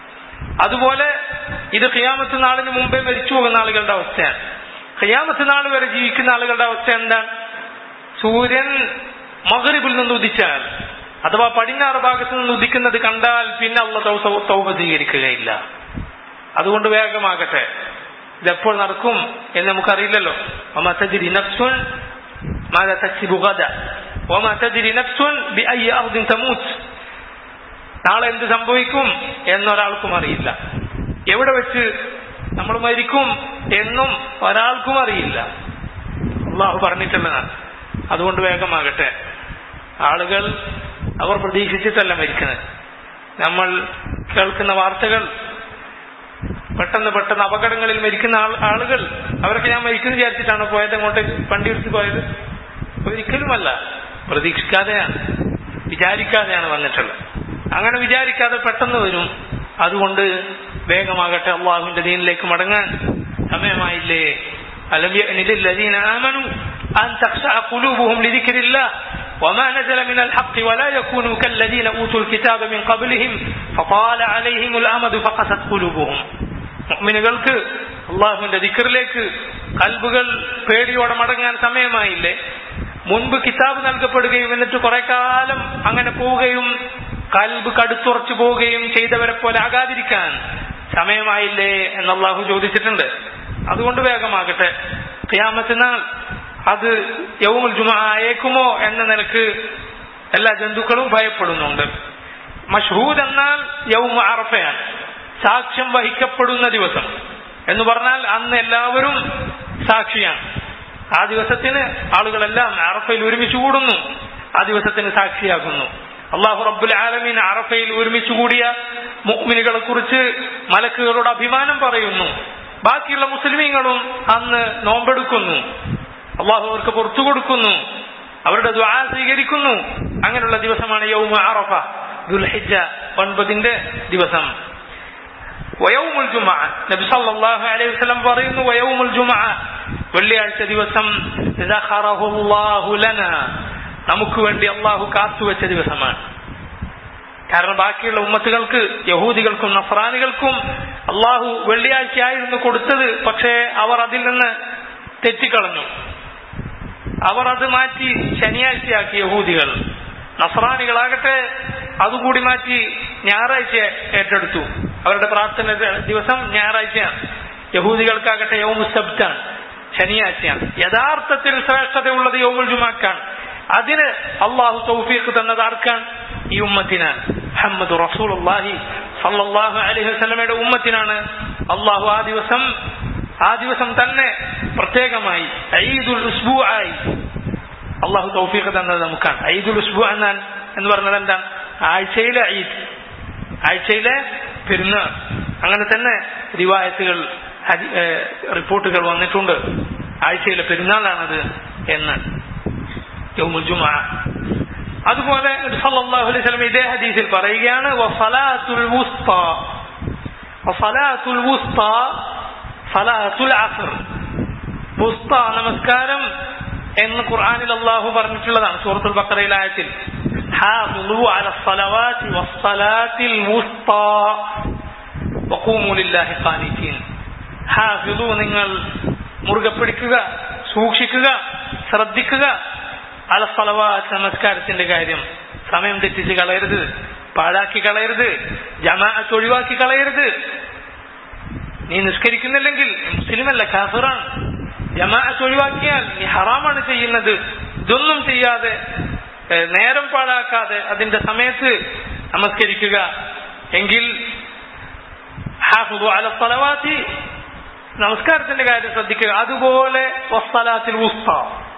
Speaker 1: അതുപോലെ ഇത് ഖിയാമത്ത് നാളിന് മുമ്പേ മരിച്ചു പോകുന്ന ആളുകളുടെ അവസ്ഥയാണ് ഖിയാമത്ത് നാൾ വരെ ജീവിക്കുന്ന ആളുകളുടെ അവസ്ഥ എന്താണ് സൂര്യൻ മകരിബിൽ നിന്ന് ഉദിച്ചാൽ അഥവാ പടിഞ്ഞാറ് ഭാഗത്ത് നിന്ന് ഉദിക്കുന്നത് കണ്ടാൽ പിന്നെ അള്ള തൗബ സ്വീകരിക്കുകയില്ല അതുകൊണ്ട് വേഗമാകട്ടെ ഇതെപ്പോൾ നടക്കും എന്ന് നമുക്കറിയില്ലല്ലോ وما تدري نفس ماذا تكسب غدا وما تدري نفس بأي أرض تموت നാളെ എന്ത് സംഭവിക്കും എന്നൊരാൾക്കും അറിയില്ല എവിടെ വെച്ച് നമ്മൾ മരിക്കും എന്നും ഒരാൾക്കും അറിയില്ല അള്ളാഹു പറഞ്ഞിട്ടുള്ളതാണ് അതുകൊണ്ട് വേഗമാകട്ടെ ആളുകൾ അവർ പ്രതീക്ഷിച്ചിട്ടല്ല മരിക്കുന്നത് നമ്മൾ കേൾക്കുന്ന വാർത്തകൾ പെട്ടെന്ന് പെട്ടെന്ന് അപകടങ്ങളിൽ മരിക്കുന്ന ആൾ- ആളുകൾ അവരൊക്കെ ഞാൻ മരിക്കുന്നു വിചാരിച്ചിട്ടാണ് പോയത് അങ്ങോട്ട് വണ്ടി എടുത്ത് പോയത് ഒരിക്കലുമല്ല പ്രതീക്ഷിക്കാതെയാണ് വിചാരിക്കാതെയാണ് വന്നിട്ടുള്ളത് അങ്ങനെ വിചാരിക്കാതെ പെട്ടെന്ന് വരും അതുകൊണ്ട് വേഗമാകട്ടെ അള്ളാഹുവിന്റെ ദീനിലേക്ക് മടങ്ങാൻ സമയമായില്ലേ ألم يأن للذين آمنوا أن تخشع قلوبهم لذكر الله وما نزل من الحق ولا يكونوا كالذين أوتوا الكتاب من قبلهم فطال عليهم الأمد فقست قلوبهم മുഅ്മിനുകൾക്ക് അള്ളാഹുവിന്റെ ദിക്കറിലേക്ക് കൽബുകൾ പേടിയോടെ മടങ്ങാൻ സമയമായില്ലേ മുൻപ് കിതാബ് നൽകപ്പെടുകയും എന്നിട്ട് കുറെ കാലം അങ്ങനെ പോവുകയും കൽബ് കടുത്തുറച്ചു പോവുകയും ചെയ്തവരെ പോലെ ആകാതിരിക്കാൻ സമയമായില്ലേ എന്ന് അള്ളാഹു ചോദിച്ചിട്ടുണ്ട് അതുകൊണ്ട് വേഗമാകട്ടെ ഖിയാമത്തിനാൾ അത് യൗമുൽ ജുമ ആയേക്കുമോ എന്ന നിലക്ക് എല്ലാ ജന്തുക്കളും ഭയപ്പെടുന്നുണ്ട് മഷ്ഹൂദ് എന്നാൽ യൗമ അറഫയാണ് സാക്ഷ്യം വഹിക്കപ്പെടുന്ന ദിവസം എന്ന് പറഞ്ഞാൽ അന്ന് എല്ലാവരും സാക്ഷിയാണ് ആ ദിവസത്തിന് ആളുകളെല്ലാം അറഫയിൽ ഒരുമിച്ച് കൂടുന്നു ആ ദിവസത്തിന് സാക്ഷിയാകുന്നു അള്ളാഹു റബ്ബുൽ ആലമീൻ അറഫയിൽ ഒരുമിച്ച് കൂടിയ മുഅ്മിനുകളെ കുറിച്ച് മലക്കുകളോട് അഭിമാനം പറയുന്നു ബാക്കിയുള്ള മുസ്ലിമീങ്ങളും അന്ന് നോമ്പെടുക്കുന്നു അള്ളാഹു അവർക്ക് പുറത്തു കൊടുക്കുന്നു അവരുടെ ദ്വാ സ്വീകരിക്കുന്നു അങ്ങനെയുള്ള ദിവസമാണ് യൗമ അറഫ ദുൽഹിജ ഒൻപതിന്റെ ദിവസം വയൗമുൽ ജുമ നബി സല്ലല്ലാഹു അലൈഹി വസല്ലം പറയുന്നു വയൗമുൽ ജുമ വെള്ളിയാഴ്ച ദിവസം ദഖറഹുല്ലാഹു ലനാ നമുക്ക് വേണ്ടി അള്ളാഹു കാത്തുവെച്ച ദിവസമാണ് കാരണം ബാക്കിയുള്ള ഉമ്മത്തുകൾക്ക് യഹൂദികൾക്കും നഫ്രാനികൾക്കും അള്ളാഹു വെള്ളിയാഴ്ചയായിരുന്നു കൊടുത്തത് പക്ഷേ അവർ അതിൽ നിന്ന് തെറ്റിക്കളഞ്ഞു അവർ അത് മാറ്റി ശനിയാഴ്ചയാക്കി യഹൂദികൾ നസ്രാനികളാകട്ടെ അതുകൂടി മാറ്റി ഞായറാഴ്ച ഏറ്റെടുത്തു അവരുടെ പ്രാർത്ഥന ദിവസം ഞായറാഴ്ചയാണ് യഹൂദികൾക്കാകട്ടെ യൗമു സബ്റ്റാണ് ശനിയാഴ്ചയാണ് യഥാർത്ഥത്തിൽ ശ്രേഷ്ഠതയുള്ളത് യൗമുൽ ജുമാക്കാണ് അതിന് അള്ളാഹു തൗഫീഖ് തന്നത് ആർക്കാണ് ഈ ഉമ്മത്തിനാണ് മുഹമ്മദ് റസൂലുള്ളാഹി സല്ലല്ലാഹു അലൈഹി വസല്ലമയുടെ ഉമ്മത്തിനാണ് അള്ളാഹു ആ ദിവസം ആ ദിവസം തന്നെ പ്രത്യേകമായി ഈദുൽ ഉസ്ബു ആയി അള്ളാഹു തൗഫീഖ് തന്നത് നമുക്കാണ് ഈദുൽ ഉസ്ബു എന്നാൽ എന്ന് പറഞ്ഞത് എന്താണ് ആഴ്ചയിലെ ഈദ് ആഴ്ചയിലെ പെരുന്നാൾ അങ്ങനെ തന്നെ റിവായത്തുകൾ ഹദി- ഏഹ് റിപ്പോർട്ടുകൾ വന്നിട്ടുണ്ട് ആഴ്ചയിലെ പെരുന്നാളാണത് എന്ന് യൗമുൽ ജുമുഅ അതുപോലെ നബി സല്ലല്ലാഹു അലൈഹി വസല്ലം ഇതേ ഹദീസിൽ പറയുകയാണ് വസലാത്തുൽ വുസ്ത വസലാത്തുൽ വുസ്ത സലാത്തുൽ അസ്ർ വുസ്ത നമസ്കാരം എന്ന് ഖുർആനിൽ അള്ളാഹു പറഞ്ഞിട്ടുള്ളതാണ് സൂറത്തുൽ ബഖറയിലെ ആയത്തിൽ ഹാഫിളു അല സ്വലവാതി വസ്സലാത്തിൽ വുസ്ത വഖൂമു ലില്ലാഹി ഖാനിതീൻ ഹാഫിളു നിങ്ങൾ മുറുകെ പിടിക്കുക സൂക്ഷിക്കുക ശ്രദ്ധിക്കുക അല സ്വലവാത്ത് നമസ്കാരത്തിന്റെ കാര്യം സമയം തെറ്റിച്ച് കളയരുത് പാഴാക്കി കളയരുത് ജമാഅത്ത് ഒഴിവാക്കി കളയരുത് നീ നിസ്കരിക്കുന്നില്ലെങ്കിൽ മുസ്ലിമല്ല കാഫിറാണ് ജമാഅത്ത് ഒഴിവാക്കിയാൽ നീ ഹറാമാണ് ചെയ്യുന്നത് ഇതൊന്നും ചെയ്യാതെ ഏഹ്, നേരം പാഴാക്കാതെ അതിന്റെ സമയത്ത് നമസ്കരിക്കുക എങ്കിൽ ഹാഫിദു അല സ്വലവാത്തി നമസ്കാരത്തിന്റെ കാര്യം ശ്രദ്ധിക്കുക അതുപോലെ വസ്സലാത്തിൽ ഉസ്ത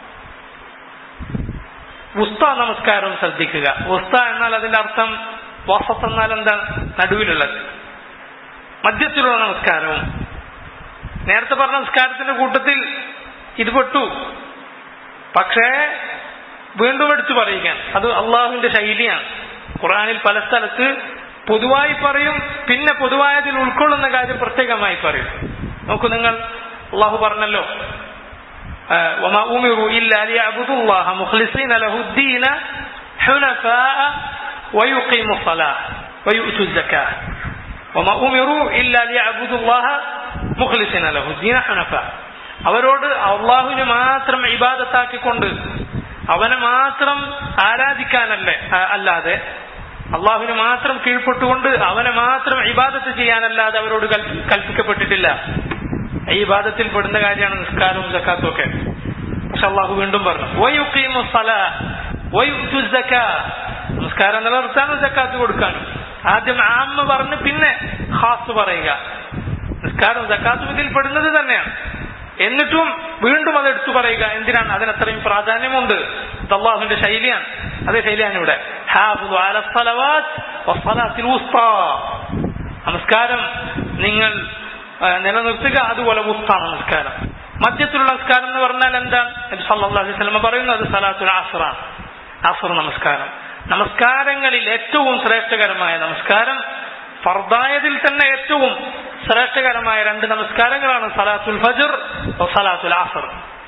Speaker 1: ഉസ്ത നമസ്കാരം ശ്രദ്ധിക്കുക ഉസ്ത എന്നാൽ അതിന്റെ അർത്ഥം വസത്ത് എന്നാൽ എന്താണ് നടുവിലുള്ളത് മധ്യത്തിലുള്ള നമസ്കാരവും നേരത്തെ പറഞ്ഞ നമസ്കാരത്തിന്റെ കൂട്ടത്തിൽ ഇത് പെട്ടു പക്ഷേ വീണ്ടും എടുത്തു പറയുക അത് അള്ളാഹുവിന്റെ ശൈലിയാണ് ഖുറാനിൽ പല സ്ഥലത്ത് പൊതുവായി പറയും പിന്നെ പൊതുവായതിൽ ഉൾക്കൊള്ളുന്ന കാര്യം പ്രത്യേകമായി പറയും നോക്കൂ നിങ്ങൾ അള്ളാഹു പറഞ്ഞല്ലോ آه، وما أمروا إلا ليعبدوا الله مخلصين له الدين حنفاء ويقيموا الصلاة ويؤتوا الزكاة وما أمروا إلا ليعبدوا الله مخلصين له الدين حنفاء അവരോട് അള്ളാഹുവിനെ മാത്രം ഇബാദത്താക്കിക്കൊണ്ട് അവനെ മാത്രം ആരാധിക്കാനല്ലേ ആ, അല്ലാതെ അള്ളാഹുവിനെ മാത്രം കീഴ്പ്പെട്ടുകൊണ്ട് അവനെ മാത്രം ഇബാദത്ത് ചെയ്യാനല്ലാതെ അവരോട് കൽപ്പി- കൽപ്പിക്കപ്പെട്ടിട്ടില്ല ഈ ഇബാദത്തിൽ പെടുന്ന കാര്യമാണ് നിസ്കാരവും സക്കാത്തും ഒക്കെ പക്ഷെ അള്ളാഹു വീണ്ടും പറഞ്ഞു വയുക്കീമു സലാ വയുത്തു സക്കാ നമസ്കാരം നിലനിർത്താനും സക്കാത്ത് കൊടുക്കാനും ആദ്യം ആമ്മ പറഞ്ഞ് പിന്നെ ഖാസ് പറയുക നിസ്കാരം സക്കാത്തും ഇതിൽ പെടുന്നത് തന്നെയാണ് എന്നിട്ടും വീണ്ടും അത് എടുത്തു പറയുക എന്തിനാണ് അതിനത്രയും പ്രാധാന്യമുണ്ട് ഇത് അള്ളാഹുവിന്റെ ശൈലിയാണ് അതേ ശൈലിയാണ് ഇവിടെ ഹാഫിദു അല സ്വലവാത്ത് വസ്സലാത്തിൽ വുസ്താ. നമസ്കാരം നിങ്ങൾ ആ, നിലനിർത്തുക അതുപോലെ വുസ്ത നമസ്കാരം മധ്യത്തിലുള്ള നമസ്കാരം എന്ന് പറഞ്ഞാൽ എന്താണ് നബി സല്ലല്ലാഹു അലൈഹി വസല്ലം പറയുന്നത് സലാത്തുൽ അസ്റാണ് അസ്ർ നമസ്കാരം നമസ്കാരങ്ങളിൽ ഏറ്റവും ശ്രേഷ്ഠകരമായ നമസ്കാരം ഫർദായതിൽ തന്നെ ഏറ്റവും ശ്രേഷ്ഠകരമായ രണ്ട് നമസ്കാരങ്ങളാണ് സലാത്തുൽ ഫജർ സലാത്തുൽ അസർ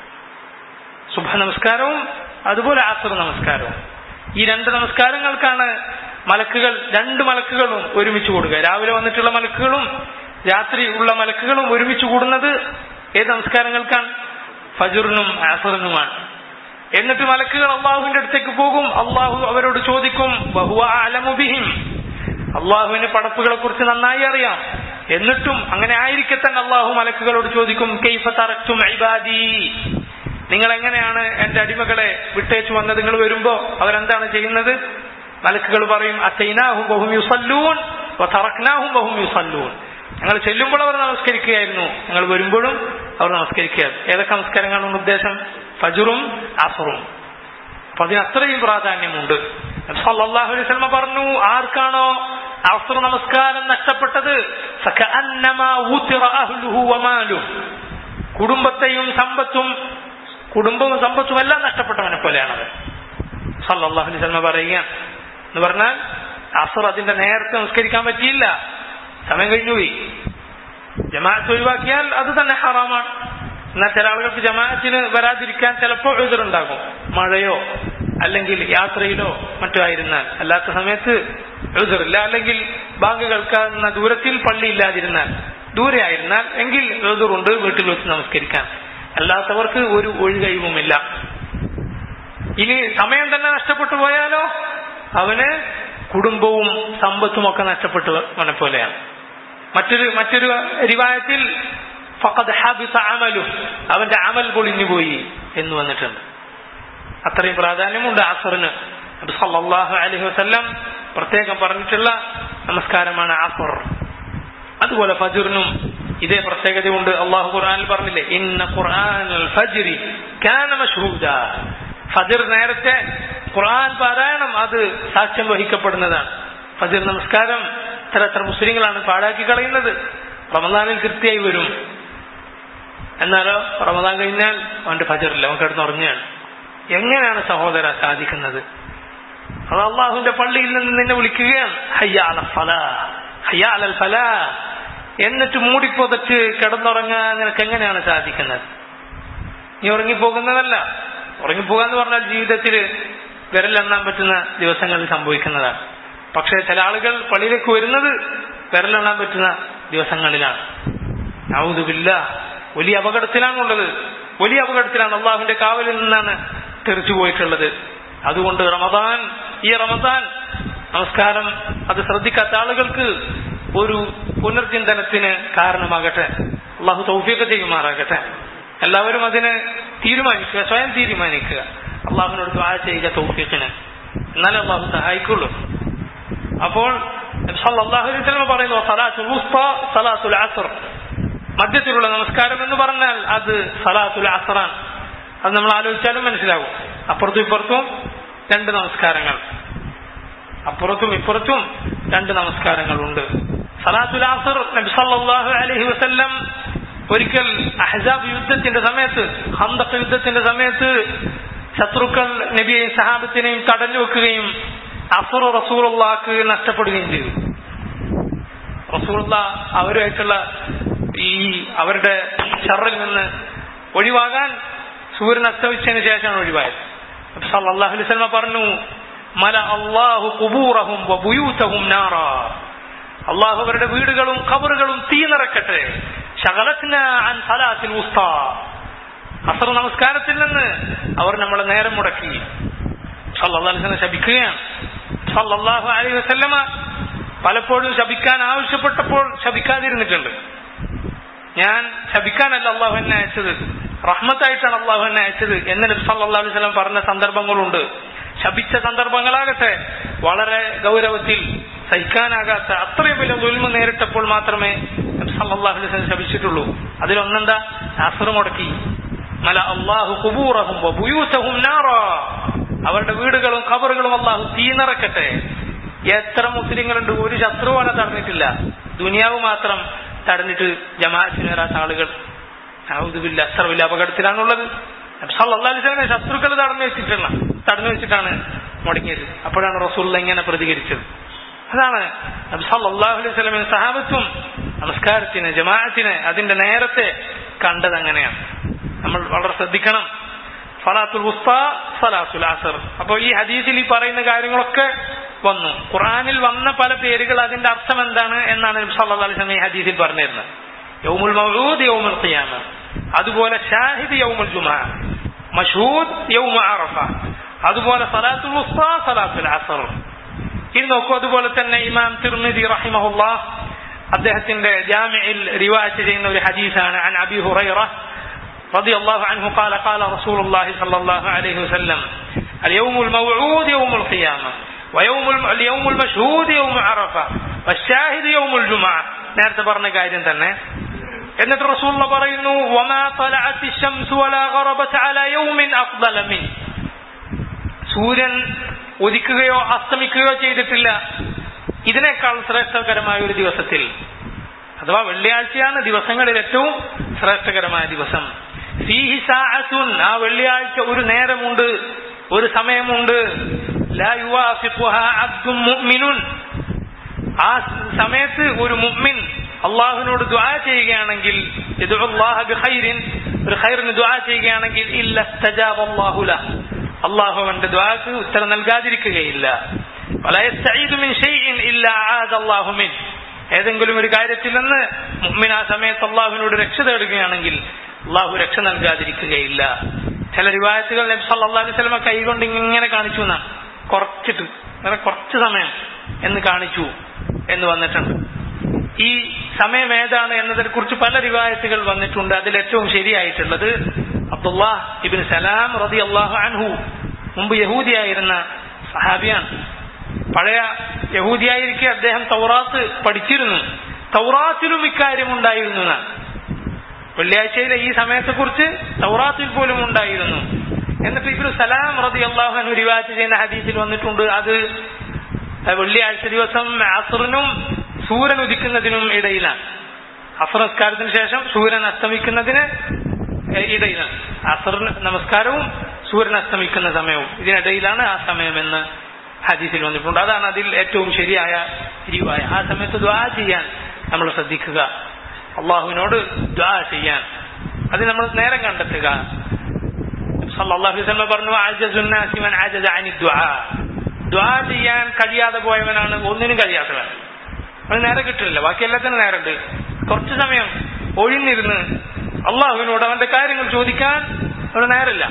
Speaker 1: സുബഹ നമസ്കാരവും അതുപോലെ അസർ നമസ്കാരവും ഈ രണ്ട് നമസ്കാരങ്ങൾക്കാണ് മലക്കുകൾ രണ്ട് മലക്കുകളും ഒരുമിച്ച് കൂടുക രാവിലെ വന്നിട്ടുള്ള മലക്കുകളും രാത്രി ഉള്ള മലക്കുകളും ഒരുമിച്ച് കൂടുന്നത് ഏത് നമസ്കാരങ്ങൾക്കാണ് ഫജറിനും അസറിനുമാണ് എന്നിട്ട് മലക്കുകൾ അള്ളാഹുവിന്റെ അടുത്തേക്ക് പോകും അള്ളാഹു അവരോട് ചോദിക്കും ബഹുവ അലമുബിഹിം അള്ളാഹുവിന് പടപ്പുകളെ കുറിച്ച് നന്നായി അറിയാം എന്നിട്ടും അങ്ങനെ ആയിരിക്കെ തന്നെ അള്ളാഹു മലക്കുകളോട് ചോദിക്കും കൈഫ തറച്ചും ഇബാദി നിങ്ങൾ എങ്ങനെയാണ് എന്റെ അടിമകളെ വിട്ടേച്ചു വന്നത് നിങ്ങൾ വരുമ്പോ അവരെന്താണ് ചെയ്യുന്നത് മലക്കുകൾ പറയും അത്തൈനാഹും ബഹും യുസല്ലൂൻ വതറക്നാഹും ബഹും യുസല്ലൂൻ ഞങ്ങൾ ചെല്ലുമ്പോൾ അവർ നമസ്കരിക്കുകയായിരുന്നു ഞങ്ങൾ വരുമ്പോഴും അവർ നമസ്കരിക്കുകയായിരുന്നു ഏതൊക്കെ നമസ്കാരങ്ങളാണ് ഉദ്ദേശം ഫജറും അസറും അപ്പൊ അതിന് അത്രയും പ്രാധാന്യമുണ്ട് സല്ലല്ലാഹു അലൈഹി വസല്ലമ പറഞ്ഞു ആർക്കാണോ അസർ നമസ്കാരം നഷ്ടപ്പെട്ടത് ഫകഅന്നമാ വുതിറ അഹ്ലുഹു വമാലുഹു കുടുംബത്തെയും സമ്പത്തും കുടുംബവും സമ്പത്തും എല്ലാം നഷ്ടപ്പെട്ടവനെ പോലെയാണത് സല്ലല്ലാഹു അലൈഹി വസല്ലമ പറയുക എന്ന് പറഞ്ഞാൽ അസർ അതിന്റെ നേരത്തെ നമസ്കരിക്കാൻ പറ്റിയില്ല സമയം കഴിഞ്ഞുപോയി ജമാഅത്ത് ഒഴിവാക്കിയാൽ അത് തന്നെ ഹറാമാണ് എന്നാൽ ചില ആളുകൾക്ക് ജമാഅത്തിന് വരാതിരിക്കാൻ ചിലപ്പോൾ എതിരുണ്ടാകും മഴയോ അല്ലെങ്കിൽ യാത്രയിലോ മറ്റോ ആയിരുന്നാൽ അല്ലാത്ത സമയത്ത് എതിറില്ല അല്ലെങ്കിൽ ബാങ്ക് കേൾക്കാവുന്ന ദൂരത്തിൽ പള്ളി ഇല്ലാതിരുന്നാൽ ദൂരെ ആയിരുന്നാൽ എങ്കിൽ എതിറുണ്ട് വീട്ടിൽ വെച്ച് നമസ്കരിക്കാൻ അല്ലാത്തവർക്ക് ഒരു ഒഴികഴിവുമില്ല ഇനി സമയം തന്നെ നഷ്ടപ്പെട്ടു പോയാലോ അവന് കുടുംബവും സമ്പത്തും ഒക്കെ നഷ്ടപ്പെട്ടവനെ പോലെയാണ് മറ്റൊരു മറ്റൊരു റിവായത്തിൽ ഫഖദ് ഹാബിസ അമലു അവന്റെ അമൽ പൊളിഞ്ഞു പോയി എന്ന് വന്നിട്ടുണ്ട് അത്രയും പ്രാധാന്യമുണ്ട് അസറിന് നബി സല്ലല്ലാഹു അലൈഹി വസല്ലം പ്രത്യേകം പറഞ്ഞിട്ടുള്ള നമസ്കാരമാണ് അസർ അതുപോലെ ഫജറിനും ഇതേ പ്രത്യേകതയുണ്ട് അള്ളാഹു ഖുർആനിൽ പറഞ്ഞില്ലേ ഇന്ന ഖുർആനൽ ഫജ്രി കാന മഷ്ഹൂദ ഫജർ നേരത്തെ ഖുർആൻ പാരായണം അത് സാക്ഷ്യം വഹിക്കപ്പെടുന്നതാണ് ഫജർ നമസ്കാരം എത്ര എത്ര മുസ്ലിങ്ങളാണ് പാഴാക്കി കളയുന്നത് റമദാനിൽ കൃത്യമായി വരും എന്നാലോ റമദാൻ കഴിഞ്ഞാൽ അവന്റെ ഫജറില്ല അവൻ കിടന്നുറങ്ങുകയാണ് എങ്ങനെയാണ് സഹോദര സാധിക്കുന്നത് അത് അള്ളാഹുവിന്റെ പള്ളിയിൽ നിന്ന് നിന്നെ വിളിക്കുകയാണ് ഹയ്യ അല ഫലാ ഹയ്യ അലൽ ഫലാ എന്നിട്ട് മൂടിപ്പൊതച്ച് കിടന്നുറങ്ങാൻ നിനക്ക് എങ്ങനെയാണ് സാധിക്കുന്നത് നീ ഉറങ്ങിപ്പോകുന്നതല്ല ഉറങ്ങിപ്പോകുക എന്ന് പറഞ്ഞാൽ ജീവിതത്തിൽ വിരലെണ്ണാൻ പറ്റുന്ന ദിവസങ്ങളിൽ സംഭവിക്കുന്നതാണ് പക്ഷേ ചില ആളുകൾ പള്ളിയിലേക്ക് വരുന്നത് വിരലെണ്ണാൻ പറ്റുന്ന ദിവസങ്ങളിലാണ് ഔതുബില്ല വലിയ അപകടത്തിലാണുള്ളത് വലിയ അപകടത്തിലാണ് അള്ളാഹുവിന്റെ കാവലിൽ നിന്നാണ് തെറിച്ചു പോയിട്ടുള്ളത് അതുകൊണ്ട് റമദാൻ ഈ റമദാൻ നമസ്കാരം അത് ശ്രദ്ധിക്കാത്ത ആളുകൾക്ക് ഒരു പുനർചിന്തനത്തിന് കാരണമാകട്ടെ അള്ളാഹു തൗഫീഖ് ചെയ്യുമാറാകട്ടെ എല്ലാവരും അതിന് തീരുമാനിക്കുക സ്വയം തീരുമാനിക്കുക അള്ളാഹുവിനോട് ദ്വാ ചെയ്യുക തൗഫീഖിന് എന്നാലേ അള്ളാഹു സഹായിക്കുള്ളൂ അപ്പോൾ സല്ലല്ലാഹു അലൈഹി വസല്ലം പറയുന്നു സലാത്തുൽ വുസ്ത സലാത്തുൽ അസ്ർ മധ്യത്തിലുള്ള നമസ്കാരം എന്ന് പറഞ്ഞാൽ അത് സലാത്തുൽ അസറാണ് അത് നമ്മൾ ആലോചിച്ചാലും മനസ്സിലാവും അപ്പുറത്തും ഇപ്പുറത്തും രണ്ട് നമസ്കാരങ്ങൾ അപ്പുറത്തും ഇപ്പുറത്തും രണ്ട് നമസ്കാരങ്ങളുണ്ട് സലാത്തുൽ അസർ നബി സല്ലല്ലാഹു അലൈഹി വസല്ലം ഒരിക്കൽ അഹ്സാബ് യുദ്ധത്തിന്റെ സമയത്ത് ഹന്തഖ് യുദ്ധത്തിന്റെ സമയത്ത് ശത്രുക്കൾ നബിയെയും സഹാബത്തിനെയും തടഞ്ഞു വെക്കുകയും അസർ റസൂലുള്ളാക്ക് നഷ്ടപ്പെടുകയും ചെയ്തു റസൂലുള്ള അവരുമായിട്ടുള്ള ഈ അവരുടെ ഷറിൽ നിന്ന് ഒഴിവാകാൻ സൂര്യൻ അസ്തമിച്ചതിന് ശേഷമാണ് ഒഴിവായത് സല്ലല്ലാഹു അലൈഹി വസല്ലം പറഞ്ഞു മല അള്ളാഹു കുബൂറഹും വബുയൂതഹും നാറ അള്ളാഹു അവരുടെ വീടുകളും ഖബറുകളും തീ നിറക്കട്ടെ ശകലത്തിന് അൻ സലാത്തിൽ ഉസ്ത അസർ നമസ്കാരത്തിൽ നിന്ന് അവർ നമ്മളെ നേരം മുടക്കി സല്ലല്ലാഹു അലൈഹി വസല്ലം ശപിക്കുകയാണ് സല്ലല്ലാഹു അലൈഹി വസല്ലമ പലപ്പോഴും ശപിക്കാൻ ആവശ്യപ്പെട്ടപ്പോൾ ശപിക്കാതിരുന്നിട്ടുണ്ട് ഞാൻ ശപിക്കാനല്ല അള്ളാഹു എന്നെ അയച്ചത് റഹ്മത്തായിട്ടാണ് അള്ളാഹു എന്നെ അയച്ചത് എന്ന് നബി സല്ലല്ലാഹു അലൈഹി വസല്ലം പറഞ്ഞ സന്ദർഭങ്ങളുണ്ട് ശപിച്ച സന്ദർഭങ്ങളാകട്ടെ വളരെ ഗൗരവത്തിൽ സഹിക്കാനാകാത്ത അത്രയും വലിയ ദുൽമ നേരിട്ടപ്പോൾ മാത്രമേ നബി സല്ലല്ലാഹു അലൈഹി വസല്ലം ശപിച്ചിട്ടുള്ളൂ അതിലൊന്നെന്താ അസർ മുടക്കി മല അള്ളാഹു കുബൂറഹും വബുയൂതഹും നാറ അവരുടെ വീടുകളും ഖബറുകളും അള്ളാഹു തീ നിറക്കട്ടെ എത്ര മുസ്ലിങ്ങളുണ്ട് ഒരു ശത്രുവാനെ തടഞ്ഞിട്ടില്ല ദുനിയാവ് മാത്രം തടഞ്ഞിട്ട് ജമാഅത്തിന് വരാത്ത ആളുകൾ ഔദുബില്ല അത്ര വലിയ അപകടത്തിലാണുള്ളത് സല്ലാസ്ലിനെ ശത്രുക്കൾ തടഞ്ഞു വെച്ചിട്ടുള്ള തടഞ്ഞു വെച്ചിട്ടാണ് മുടങ്ങിയത് അപ്പോഴാണ് റസൂൽ ഇങ്ങനെ പ്രതികരിച്ചത് അതാണ് സല്ലാഹു അലൈഹി സ്വലമിന് സഹാബത്തും നമസ്കാരത്തിന് ജമാഅത്തിന് അതിന്റെ നേരത്തെ കണ്ടത് അങ്ങനെയാണ് നമ്മൾ വളരെ ശ്രദ്ധിക്കണം സലാത്തുൽ ഉസ്ത സലാത്തുൽ അസർ അപ്പോൾ ഈ ഹദീസിൽ ഈ പറയുന്ന കാര്യങ്ങളൊക്കെ വന്നു ഖുറാനിൽ വന്ന പല പേരുകൾ അതിന്റെ അർത്ഥം എന്താണ് എന്നാണ് നബി സല്ലല്ലാഹു അലൈഹി വസല്ലം ഈ ഹദീസിൽ പറഞ്ഞിരുന്നത് യൗമുൽ മൗഊദ് യൗമുൽ ഖിയാമ അതുപോലെ ഷാഹിദ് യൗമുൽ ജുമാ മഷ്ഹൂദ് യൗമ അറഫ അതുപോലെ സലാത്തുൽ ഉസ്ത സലാത്തുൽ അസർ ഇത് നോക്കൂ അതുപോലെ തന്നെ ഇമാം തിർമിദി റഹിമഹുല്ലാ അദ്ദേഹത്തിന്റെ ജാമിയിൽ റിവായത്ത് ചെയ്യുന്ന ഒരു ഹദീസാണ് അൻ അബി ഹുറൈറ رضي الله عنه قال قال رسول الله صلى الله عليه وسلم اليوم الموعود يوم القيامة ويوم اليوم المشهود يوم عرفة വശാഹിദ് യൗമുൽ ജുമാ നേരത്തെ പറഞ്ഞ കാര്യം തന്നെ എന്നിട്ട് റസൂള്ള പറയുന്നു വമാ തലഅത്തി ശംസു വലാ ഗറബത് അലാ യൗമിൻ അഫ്ദല മിൻ സൂര്യൻ ഉദിക്കുകയോ അസ്തമിക്കുകയോ ചെയ്തിട്ടില്ല ഇതിനേക്കാൾ ശ്രേഷ്ഠകരമായ ഒരു ദിവസത്തിൽ അഥവാ വെള്ളിയാഴ്ചയാണ് ദിവസങ്ങളിൽ ഏറ്റവും ശ്രേഷ്ഠകരമായ ദിവസം ഫീഹി സാഅത്തുൻ ആ വെള്ളിയാഴ്ച ഒരു നേരമുണ്ട് ഒരു സമയമുണ്ട് ലാ യുവാഫിഖുഹാ അബ്ദുൻ മുഅ്മിനുൻ ആ സമയത്ത് ഒരു മുഅ്മിൻ അള്ളാഹുവിനോട് ദുആ ചെയ്യുകയാണെങ്കിൽ യദ്ഉല്ലാഹ ബിഖൈറിൻ ഒരു ഖൈറിന് ദുആ ചെയ്യുകയാണെങ്കിൽ ഇല്ല ഇസ്തജാബ അല്ലാഹു ലഹ് അള്ളാഹു അവന്റെ ദ്വാക്ക് ഉത്തരം നൽകാതിരിക്കുകയില്ല വലാ യസ്തഈദു മിൻ ഷൈഇൻ ഇല്ലാ ആദ അല്ലാഹു മിൻ ഏതെങ്കിലും ഒരു കാര്യത്തിൽ നിന്ന് മുഅ്മിൻ ആ സമയത്ത് അള്ളാഹുവിനോട് രക്ഷ തേടുകയാണെങ്കിൽ അള്ളാഹു രക്ഷ നൽകാതിരിക്കുകയില്ല ചില റിവായത്തുകൾ നബി സല്ലല്ലാഹു അലൈഹി വസല്ലമ കൈകൊണ്ട് ഇങ്ങനെ കാണിച്ചു എന്നാണ് കുറച്ചിട്ട് അങ്ങനെ കുറച്ച് സമയം എന്ന് കാണിച്ചു എന്ന് വന്നിട്ടുണ്ട് ഈ സമയം ഏതാണ് എന്നതിനെ കുറിച്ച് പല റിവായത്തുകൾ വന്നിട്ടുണ്ട് അതിൽ ഏറ്റവും ശരിയായിട്ടുള്ളത് അബ്ദുല്ലാഹ് ഇബിൻ സലാം റതി അള്ളാഹു അൻഹു മുമ്പ് യഹൂദിയായിരുന്ന സഹാബിയാണ് പഴയ യഹൂദിയായിരിക്കെ അദ്ദേഹം തൗറാത്ത് പഠിച്ചിരുന്നു തൗറാത്തിലും ഇക്കാര്യം ഉണ്ടായിരുന്നു എന്നാണ് വെള്ളിയാഴ്ചയിലെ ഈ സമയത്തെക്കുറിച്ച് തൗറാത്തിൽ പോലും ഉണ്ടായിരുന്നു എന്നിട്ട് ഇബ്രു സലാം റതി അള്ളാഹു റിവാറ്റ് ചെയ്യുന്ന ഹദീസിൽ വന്നിട്ടുണ്ട് അത് വെള്ളിയാഴ്ച ദിവസം അസറിനും സൂര്യൻ ഉദിക്കുന്നതിനും ഇടയിലാണ് അസർ നമസ്കാരത്തിന് ശേഷം സൂര്യൻ അസ്തമിക്കുന്നതിന് ഇടയിലാണ് അസർ നമസ്കാരവും സൂര്യൻ അസ്തമിക്കുന്ന സമയവും ഇതിനിടയിലാണ് ആ സമയമെന്ന് ഹദീസിൽ വന്നിട്ടുണ്ട് അതാണ് അതിൽ ഏറ്റവും ശരിയായ രീതിവായ ആ സമയത്ത് ദ്വാ ചെയ്യാൻ നമ്മൾ ശ്രദ്ധിക്കുക അള്ളാഹുവിനോട് ദ്വാ ചെയ്യാൻ അത് നമ്മൾ നേരം കണ്ടെത്തുക സല്ലല്ലാഹു അലൈഹി വസല്ലം പറഞ്ഞു അജസുന്നാസി മൻ അജസ അനി ദുആ ദ്വാ ചെയ്യാൻ കഴിയാതെ പോയവനാണ് ഒന്നിനും കഴിയാത്തവൻ അവന് നേരെ കിട്ടില്ല ബാക്കി എല്ലാത്തിനും നേരമുണ്ട് കുറച്ചു സമയം ഒഴിഞ്ഞിരുന്ന് അള്ളാഹുവിനോട് അവന്റെ കാര്യങ്ങൾ ചോദിക്കാൻ അവന് നേരമില്ല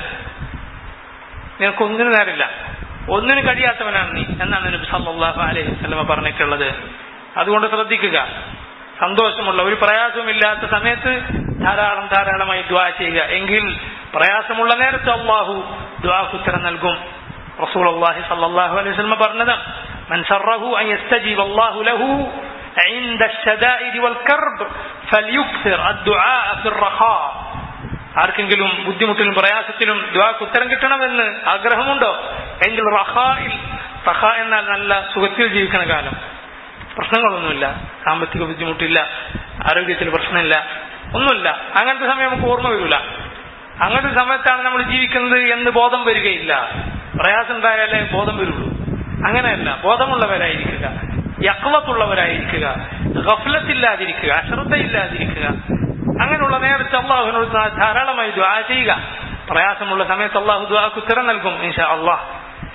Speaker 1: നിനക്കൊന്നിനും നേരമില്ല ഒന്നിനും കഴിയാത്തവനാണ് നീ എന്നാണ് നബി സല്ലല്ലാഹു അലൈഹി വസല്ലമ പറഞ്ഞിട്ടുള്ളത് അതുകൊണ്ട് ശ്രദ്ധിക്കുക സന്തോഷമുള്ള ഒരു പ്രയാസവുമില്ലാത്ത സമയത്ത് ധാരാളം ധാരാളമായി ദ്വാ ചെയ്യുക എങ്കിൽ പ്രയാസമുള്ള നേരത്ത് അള്ളാഹു ദ്വാക്ക് ഉത്തരം നൽകും റസൂൽ അള്ളാഹി സല്ലല്ലാഹു അലൈഹി വസല്ലമ പറഞ്ഞത് من سره أن يستجيب الله له عند الشدائد والكرب فليكثر الدعاء في الرخاء ആർക്കെങ്കിലും ബുദ്ധിമുട്ടിലും പ്രയാസത്തിലും ദ്വാക്ക് ഉത്തരം കിട്ടണമെന്ന് ആഗ്രഹമുണ്ടോ എങ്കിൽ റഹായിൽ റഹ എന്നാൽ നല്ല സുഖത്തിൽ ജീവിക്കുന്ന കാലം പ്രശ്നങ്ങളൊന്നുമില്ല സാമ്പത്തിക ബുദ്ധിമുട്ടില്ല ആരോഗ്യത്തിൽ പ്രശ്നമില്ല ഒന്നുമില്ല അങ്ങനത്തെ സമയം നമുക്ക് ഓർമ്മ വരില്ല അങ്ങനത്തെ സമയത്താണ് നമ്മൾ ജീവിക്കുന്നത് എന്ന് ബോധം വരികയില്ല പ്രയാസം ഉണ്ടായാലേ ബോധം വരുള്ളൂ അങ്ങനെയല്ല ബോധമുള്ളവരായിരിക്കുക യക്ലത്തുള്ളവരായിരിക്കുക ഗഫലത്തില്ലാതിരിക്കുക അശ്രദ്ധയില്ലാതിരിക്കുക അങ്ങനെയുള്ള നേരത്തെ അള്ളാഹുവിനോട് ധാരാളമായി ദ്വാ ചെയ്യുക പ്രയാസമുള്ള സമയത്ത് അള്ളാഹു ദ്വാക്ക് ഉത്തരം നൽകും ഇൻഷാ അള്ളാഹ്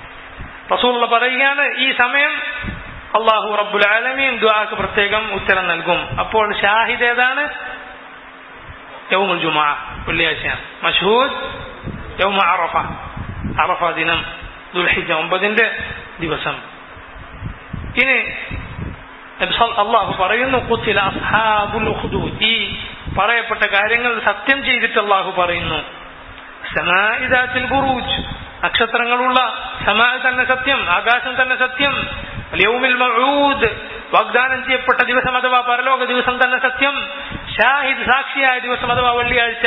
Speaker 1: റസൂള്ള പറയുകയാണ് ഈ സമയം അള്ളാഹു റബ്ബുൽ ആലമീൻ ദ്വാക്ക് പ്രത്യേകം ഉത്തരം നൽകും അപ്പോൾ ഷാഹിദ് ഏതാണ് യൗമുൽ ജുമാ വെള്ളിയാഴ്ചയാണ് മഷൂദ് യൗമ അറഫ അറഫ ദിനം ദുൽഹിജ ഒമ്പതിന്റെ ദിവസം ഇനി അള്ളാഹു പറയുന്നു കുത്തില അസ്ഹാബുൽ ഉഖ്ദൂദ് ഈ പറയപ്പെട്ട കാര്യങ്ങൾ സത്യം ചെയ്തിട്ട് അള്ളാഹു പറയുന്നു സമാഇദാത്തിൽ ബുറൂജ് നക്ഷത്രങ്ങളുള്ള സമാ തന്നെ സത്യം ആകാശം തന്നെ സത്യം യൗമിൽ മഊദ് വാഗ്ദാനം ചെയ്യപ്പെട്ട ദിവസം അഥവാ പരലോക ദിവസം തന്നെ സത്യം ഷാഹിദ് സാക്ഷിയായ ദിവസം അഥവാ വെള്ളിയാഴ്ച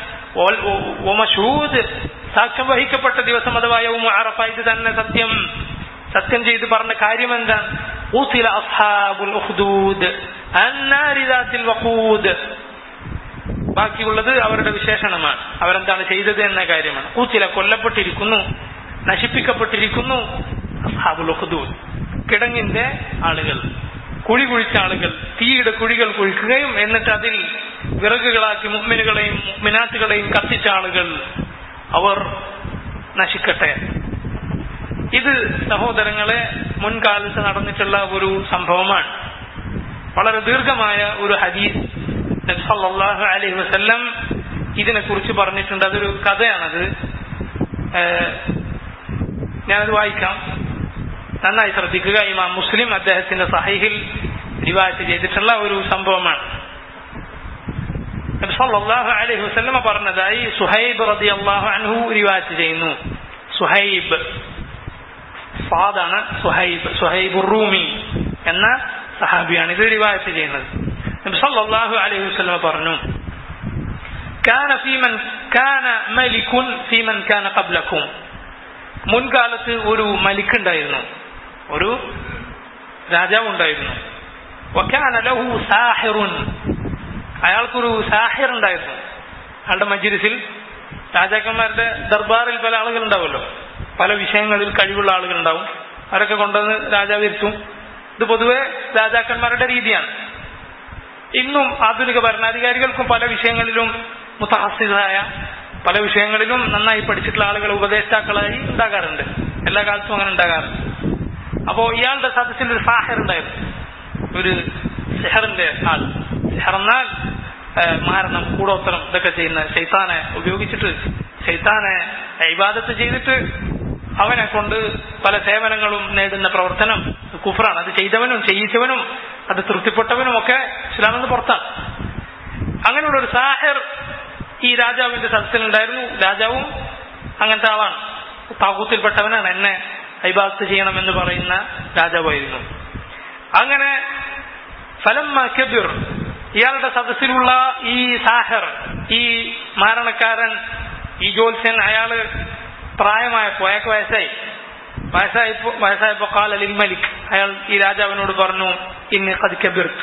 Speaker 1: മഷൂദ് സാക്ഷ്യം വഹിക്കപ്പെട്ട ദിവസം അഥവാ യൗമ അറഫ ഇത് തന്നെ സത്യം സത്യം ചെയ്ത് പറഞ്ഞ കാര്യം എന്താണ് ഊസില അസ്ഹാബുൽ ഉഖ്ദൂദ് അന്നാരി ദാത്തിൽ വഖൂദ് ബാക്കിയുള്ളത് അവരുടെ വിശേഷണമാണ് അവരെന്താണ് ചെയ്തത് എന്ന കാര്യമാണ് ഊസില കൊല്ലപ്പെട്ടിരിക്കുന്നു നശിപ്പിക്കപ്പെട്ടിരിക്കുന്നു അസ്ഹാബുൽ ഉഖ്ദൂദ് കിടങ്ങിന്റെ ആളുകൾ കുഴി കുഴിച്ച ആളുകൾ തീയുടെ കുഴികൾ കുഴിക്കുകയും എന്നിട്ട് അതിൽ വിറകുകളാക്കി മുമ്മിനുകളെയും മിനാറ്റുകളെയും കത്തിച്ച ആളുകൾ അവർ നശിക്കട്ടെ ഇത് സഹോദരങ്ങളെ മുൻകാലത്ത് നടന്നിട്ടുള്ള ഒരു സംഭവമാണ് വളരെ ദീർഘമായ ഒരു ഹദീസ് സല്ലല്ലാഹു അലൈഹി വസല്ലം ഇതിനെ കുറിച്ച് പറഞ്ഞിട്ടുണ്ട് അതൊരു കഥയാണത് ഞാനത് വായിക്കാം നന്നായി ശ്രദ്ധിക്കുക ഇമാം മുസ്ലിം അദ്ദേഹത്തിന്റെ സഹീഹിൽ റിവായത്ത് ചെയ്തിട്ടുള്ള ഒരു സംഭവമാണ് സല്ലല്ലാഹു അലൈഹി വസല്ലമ പറഞ്ഞതായി സുഹൈബ് റളിയല്ലാഹു അൻഹു റിവായത്ത് ചെയ്യുന്നു സുഹൈബ് സാദാണ് സുഹൈബ് സുഹൈബ് റൂമി എന്ന സഹാബിയാണ് ഇത് റിവായത്ത് ചെയ്യുന്നത് നബി സല്ലല്ലാഹു അലൈഹി വസല്ലം പറഞ്ഞു കാന ഫീമൻ കാന മലിക്കുൻ ഫീമൻ കാന ഖബ്ലക്കും മുൻകാലത്ത് ഒരു മലിക്ക് ഉണ്ടായിരുന്നു ഒരു രാജാവ് ഉണ്ടായിരുന്നു വക്കാന ലഹു സാഹിറുൻ അയാൾക്കൊരു സാഹിർ ഉണ്ടായിരുന്നു അയാളുടെ മജിരിസിൽ രാജാക്കന്മാരുടെ ദർബാറിൽ പല ആളുകൾ ഉണ്ടാവുമല്ലോ പല വിഷയങ്ങളിൽ കഴിവുള്ള ആളുകൾ ഉണ്ടാവും അവരൊക്കെ കൊണ്ടുവന്ന് രാജാവ് ഇരുത്തും ഇത് പൊതുവെ രാജാക്കന്മാരുടെ രീതിയാണ് ഇന്നും ആധുനിക ഭരണാധികാരികൾക്കും പല വിഷയങ്ങളിലും മുത്തഹസിദായ പല വിഷയങ്ങളിലും നന്നായി പഠിച്ചിട്ടുള്ള ആളുകൾ ഉപദേഷ്ടാക്കളായി ഉണ്ടാകാറുണ്ട് എല്ലാ കാലത്തും അങ്ങനെ ഉണ്ടാകാറുണ്ട് അപ്പോ ഇയാളുടെ സദസ്സിൽ ഒരു സാഹർ ഉണ്ടായിരുന്നു ഒരു സെഹറിന്റെ ആൾ സെഹർ എന്നാൽ ഏഹ്, മാരണം കൂടോത്തരം ഇതൊക്കെ ചെയ്യുന്ന ശൈത്താനെ ഉപയോഗിച്ചിട്ട് ശൈത്താനെ ഇബാദത്ത് ചെയ്തിട്ട് അവനെ കൊണ്ട് പല സേവനങ്ങളും നേടുന്ന പ്രവർത്തനം കുഫറാണ് അത് ചെയ്തവനും ചെയ്യിച്ചവനും അത് തൃപ്തിപ്പെട്ടവനും ഒക്കെ ഇസ്ലാമിൽ നിന്ന് പുറത്താണ് അങ്ങനെയുള്ള ഒരു സാഹിർ ഈ രാജാവിന്റെ സദസ്സിലുണ്ടായിരുന്നു രാജാവും അങ്ങനത്തെ ആളാണ് താകൂത്തിൽപ്പെട്ടവനാണ് എന്നെ ഇബാദത്ത് ചെയ്യണമെന്ന് പറയുന്ന രാജാവായിരുന്നു അങ്ങനെ ഫലം കബിർ ഇയാളുടെ സദസ്സിലുള്ള ഈ സാഹർ ഈ മാരണക്കാരൻ ഈ ജോത്സ്യൻ അയാള് പ്രായമായപ്പോ അയാൾക്ക് വയസ്സായി വയസ്സായപ്പോ വയസ്സായപ്പോ കാലലിൽ മലിക് അയാൾ ഈ രാജാവിനോട് പറഞ്ഞു ഇന്ന് കത് കബിർത്ത്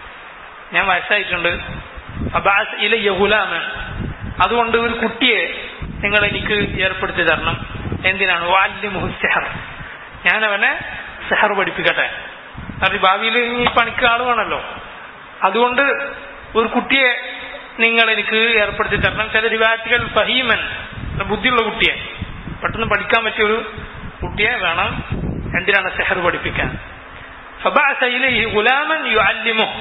Speaker 1: ഞാൻ വയസ്സായിട്ടുണ്ട് അബാസ് ഇലയ്യ ഗുലാമൻ അതുകൊണ്ട് ഒരു കുട്ടിയെ നിങ്ങൾ എനിക്ക് ഏർപ്പെടുത്തി തരണം എന്തിനാണ് വാല്യമുഹു സെഹർ ഞാൻ അവനെ സെഹർ പഠിപ്പിക്കട്ടെ കാരണം ഭാവിയിൽ ഈ പണിക്ക് ആള് വേണമല്ലോ അതുകൊണ്ട് ഒരു കുട്ടിയെ നിങ്ങൾ എനിക്ക് ഏർപ്പെടുത്തി തരണം ചില റിവാറ്റുകൾ ഫഹീമൻ ബുദ്ധിയുള്ള കുട്ടിയെ പെട്ടെന്ന് പഠിക്കാൻ പറ്റിയ ഒരു കുട്ടിയെ വേണം എന്തിനാണ് സെഹർ പഠിപ്പിക്കാൻ ഫബഅസ ഇലൈഹി ഗുലാമൻ യുഅല്ലിമുഹു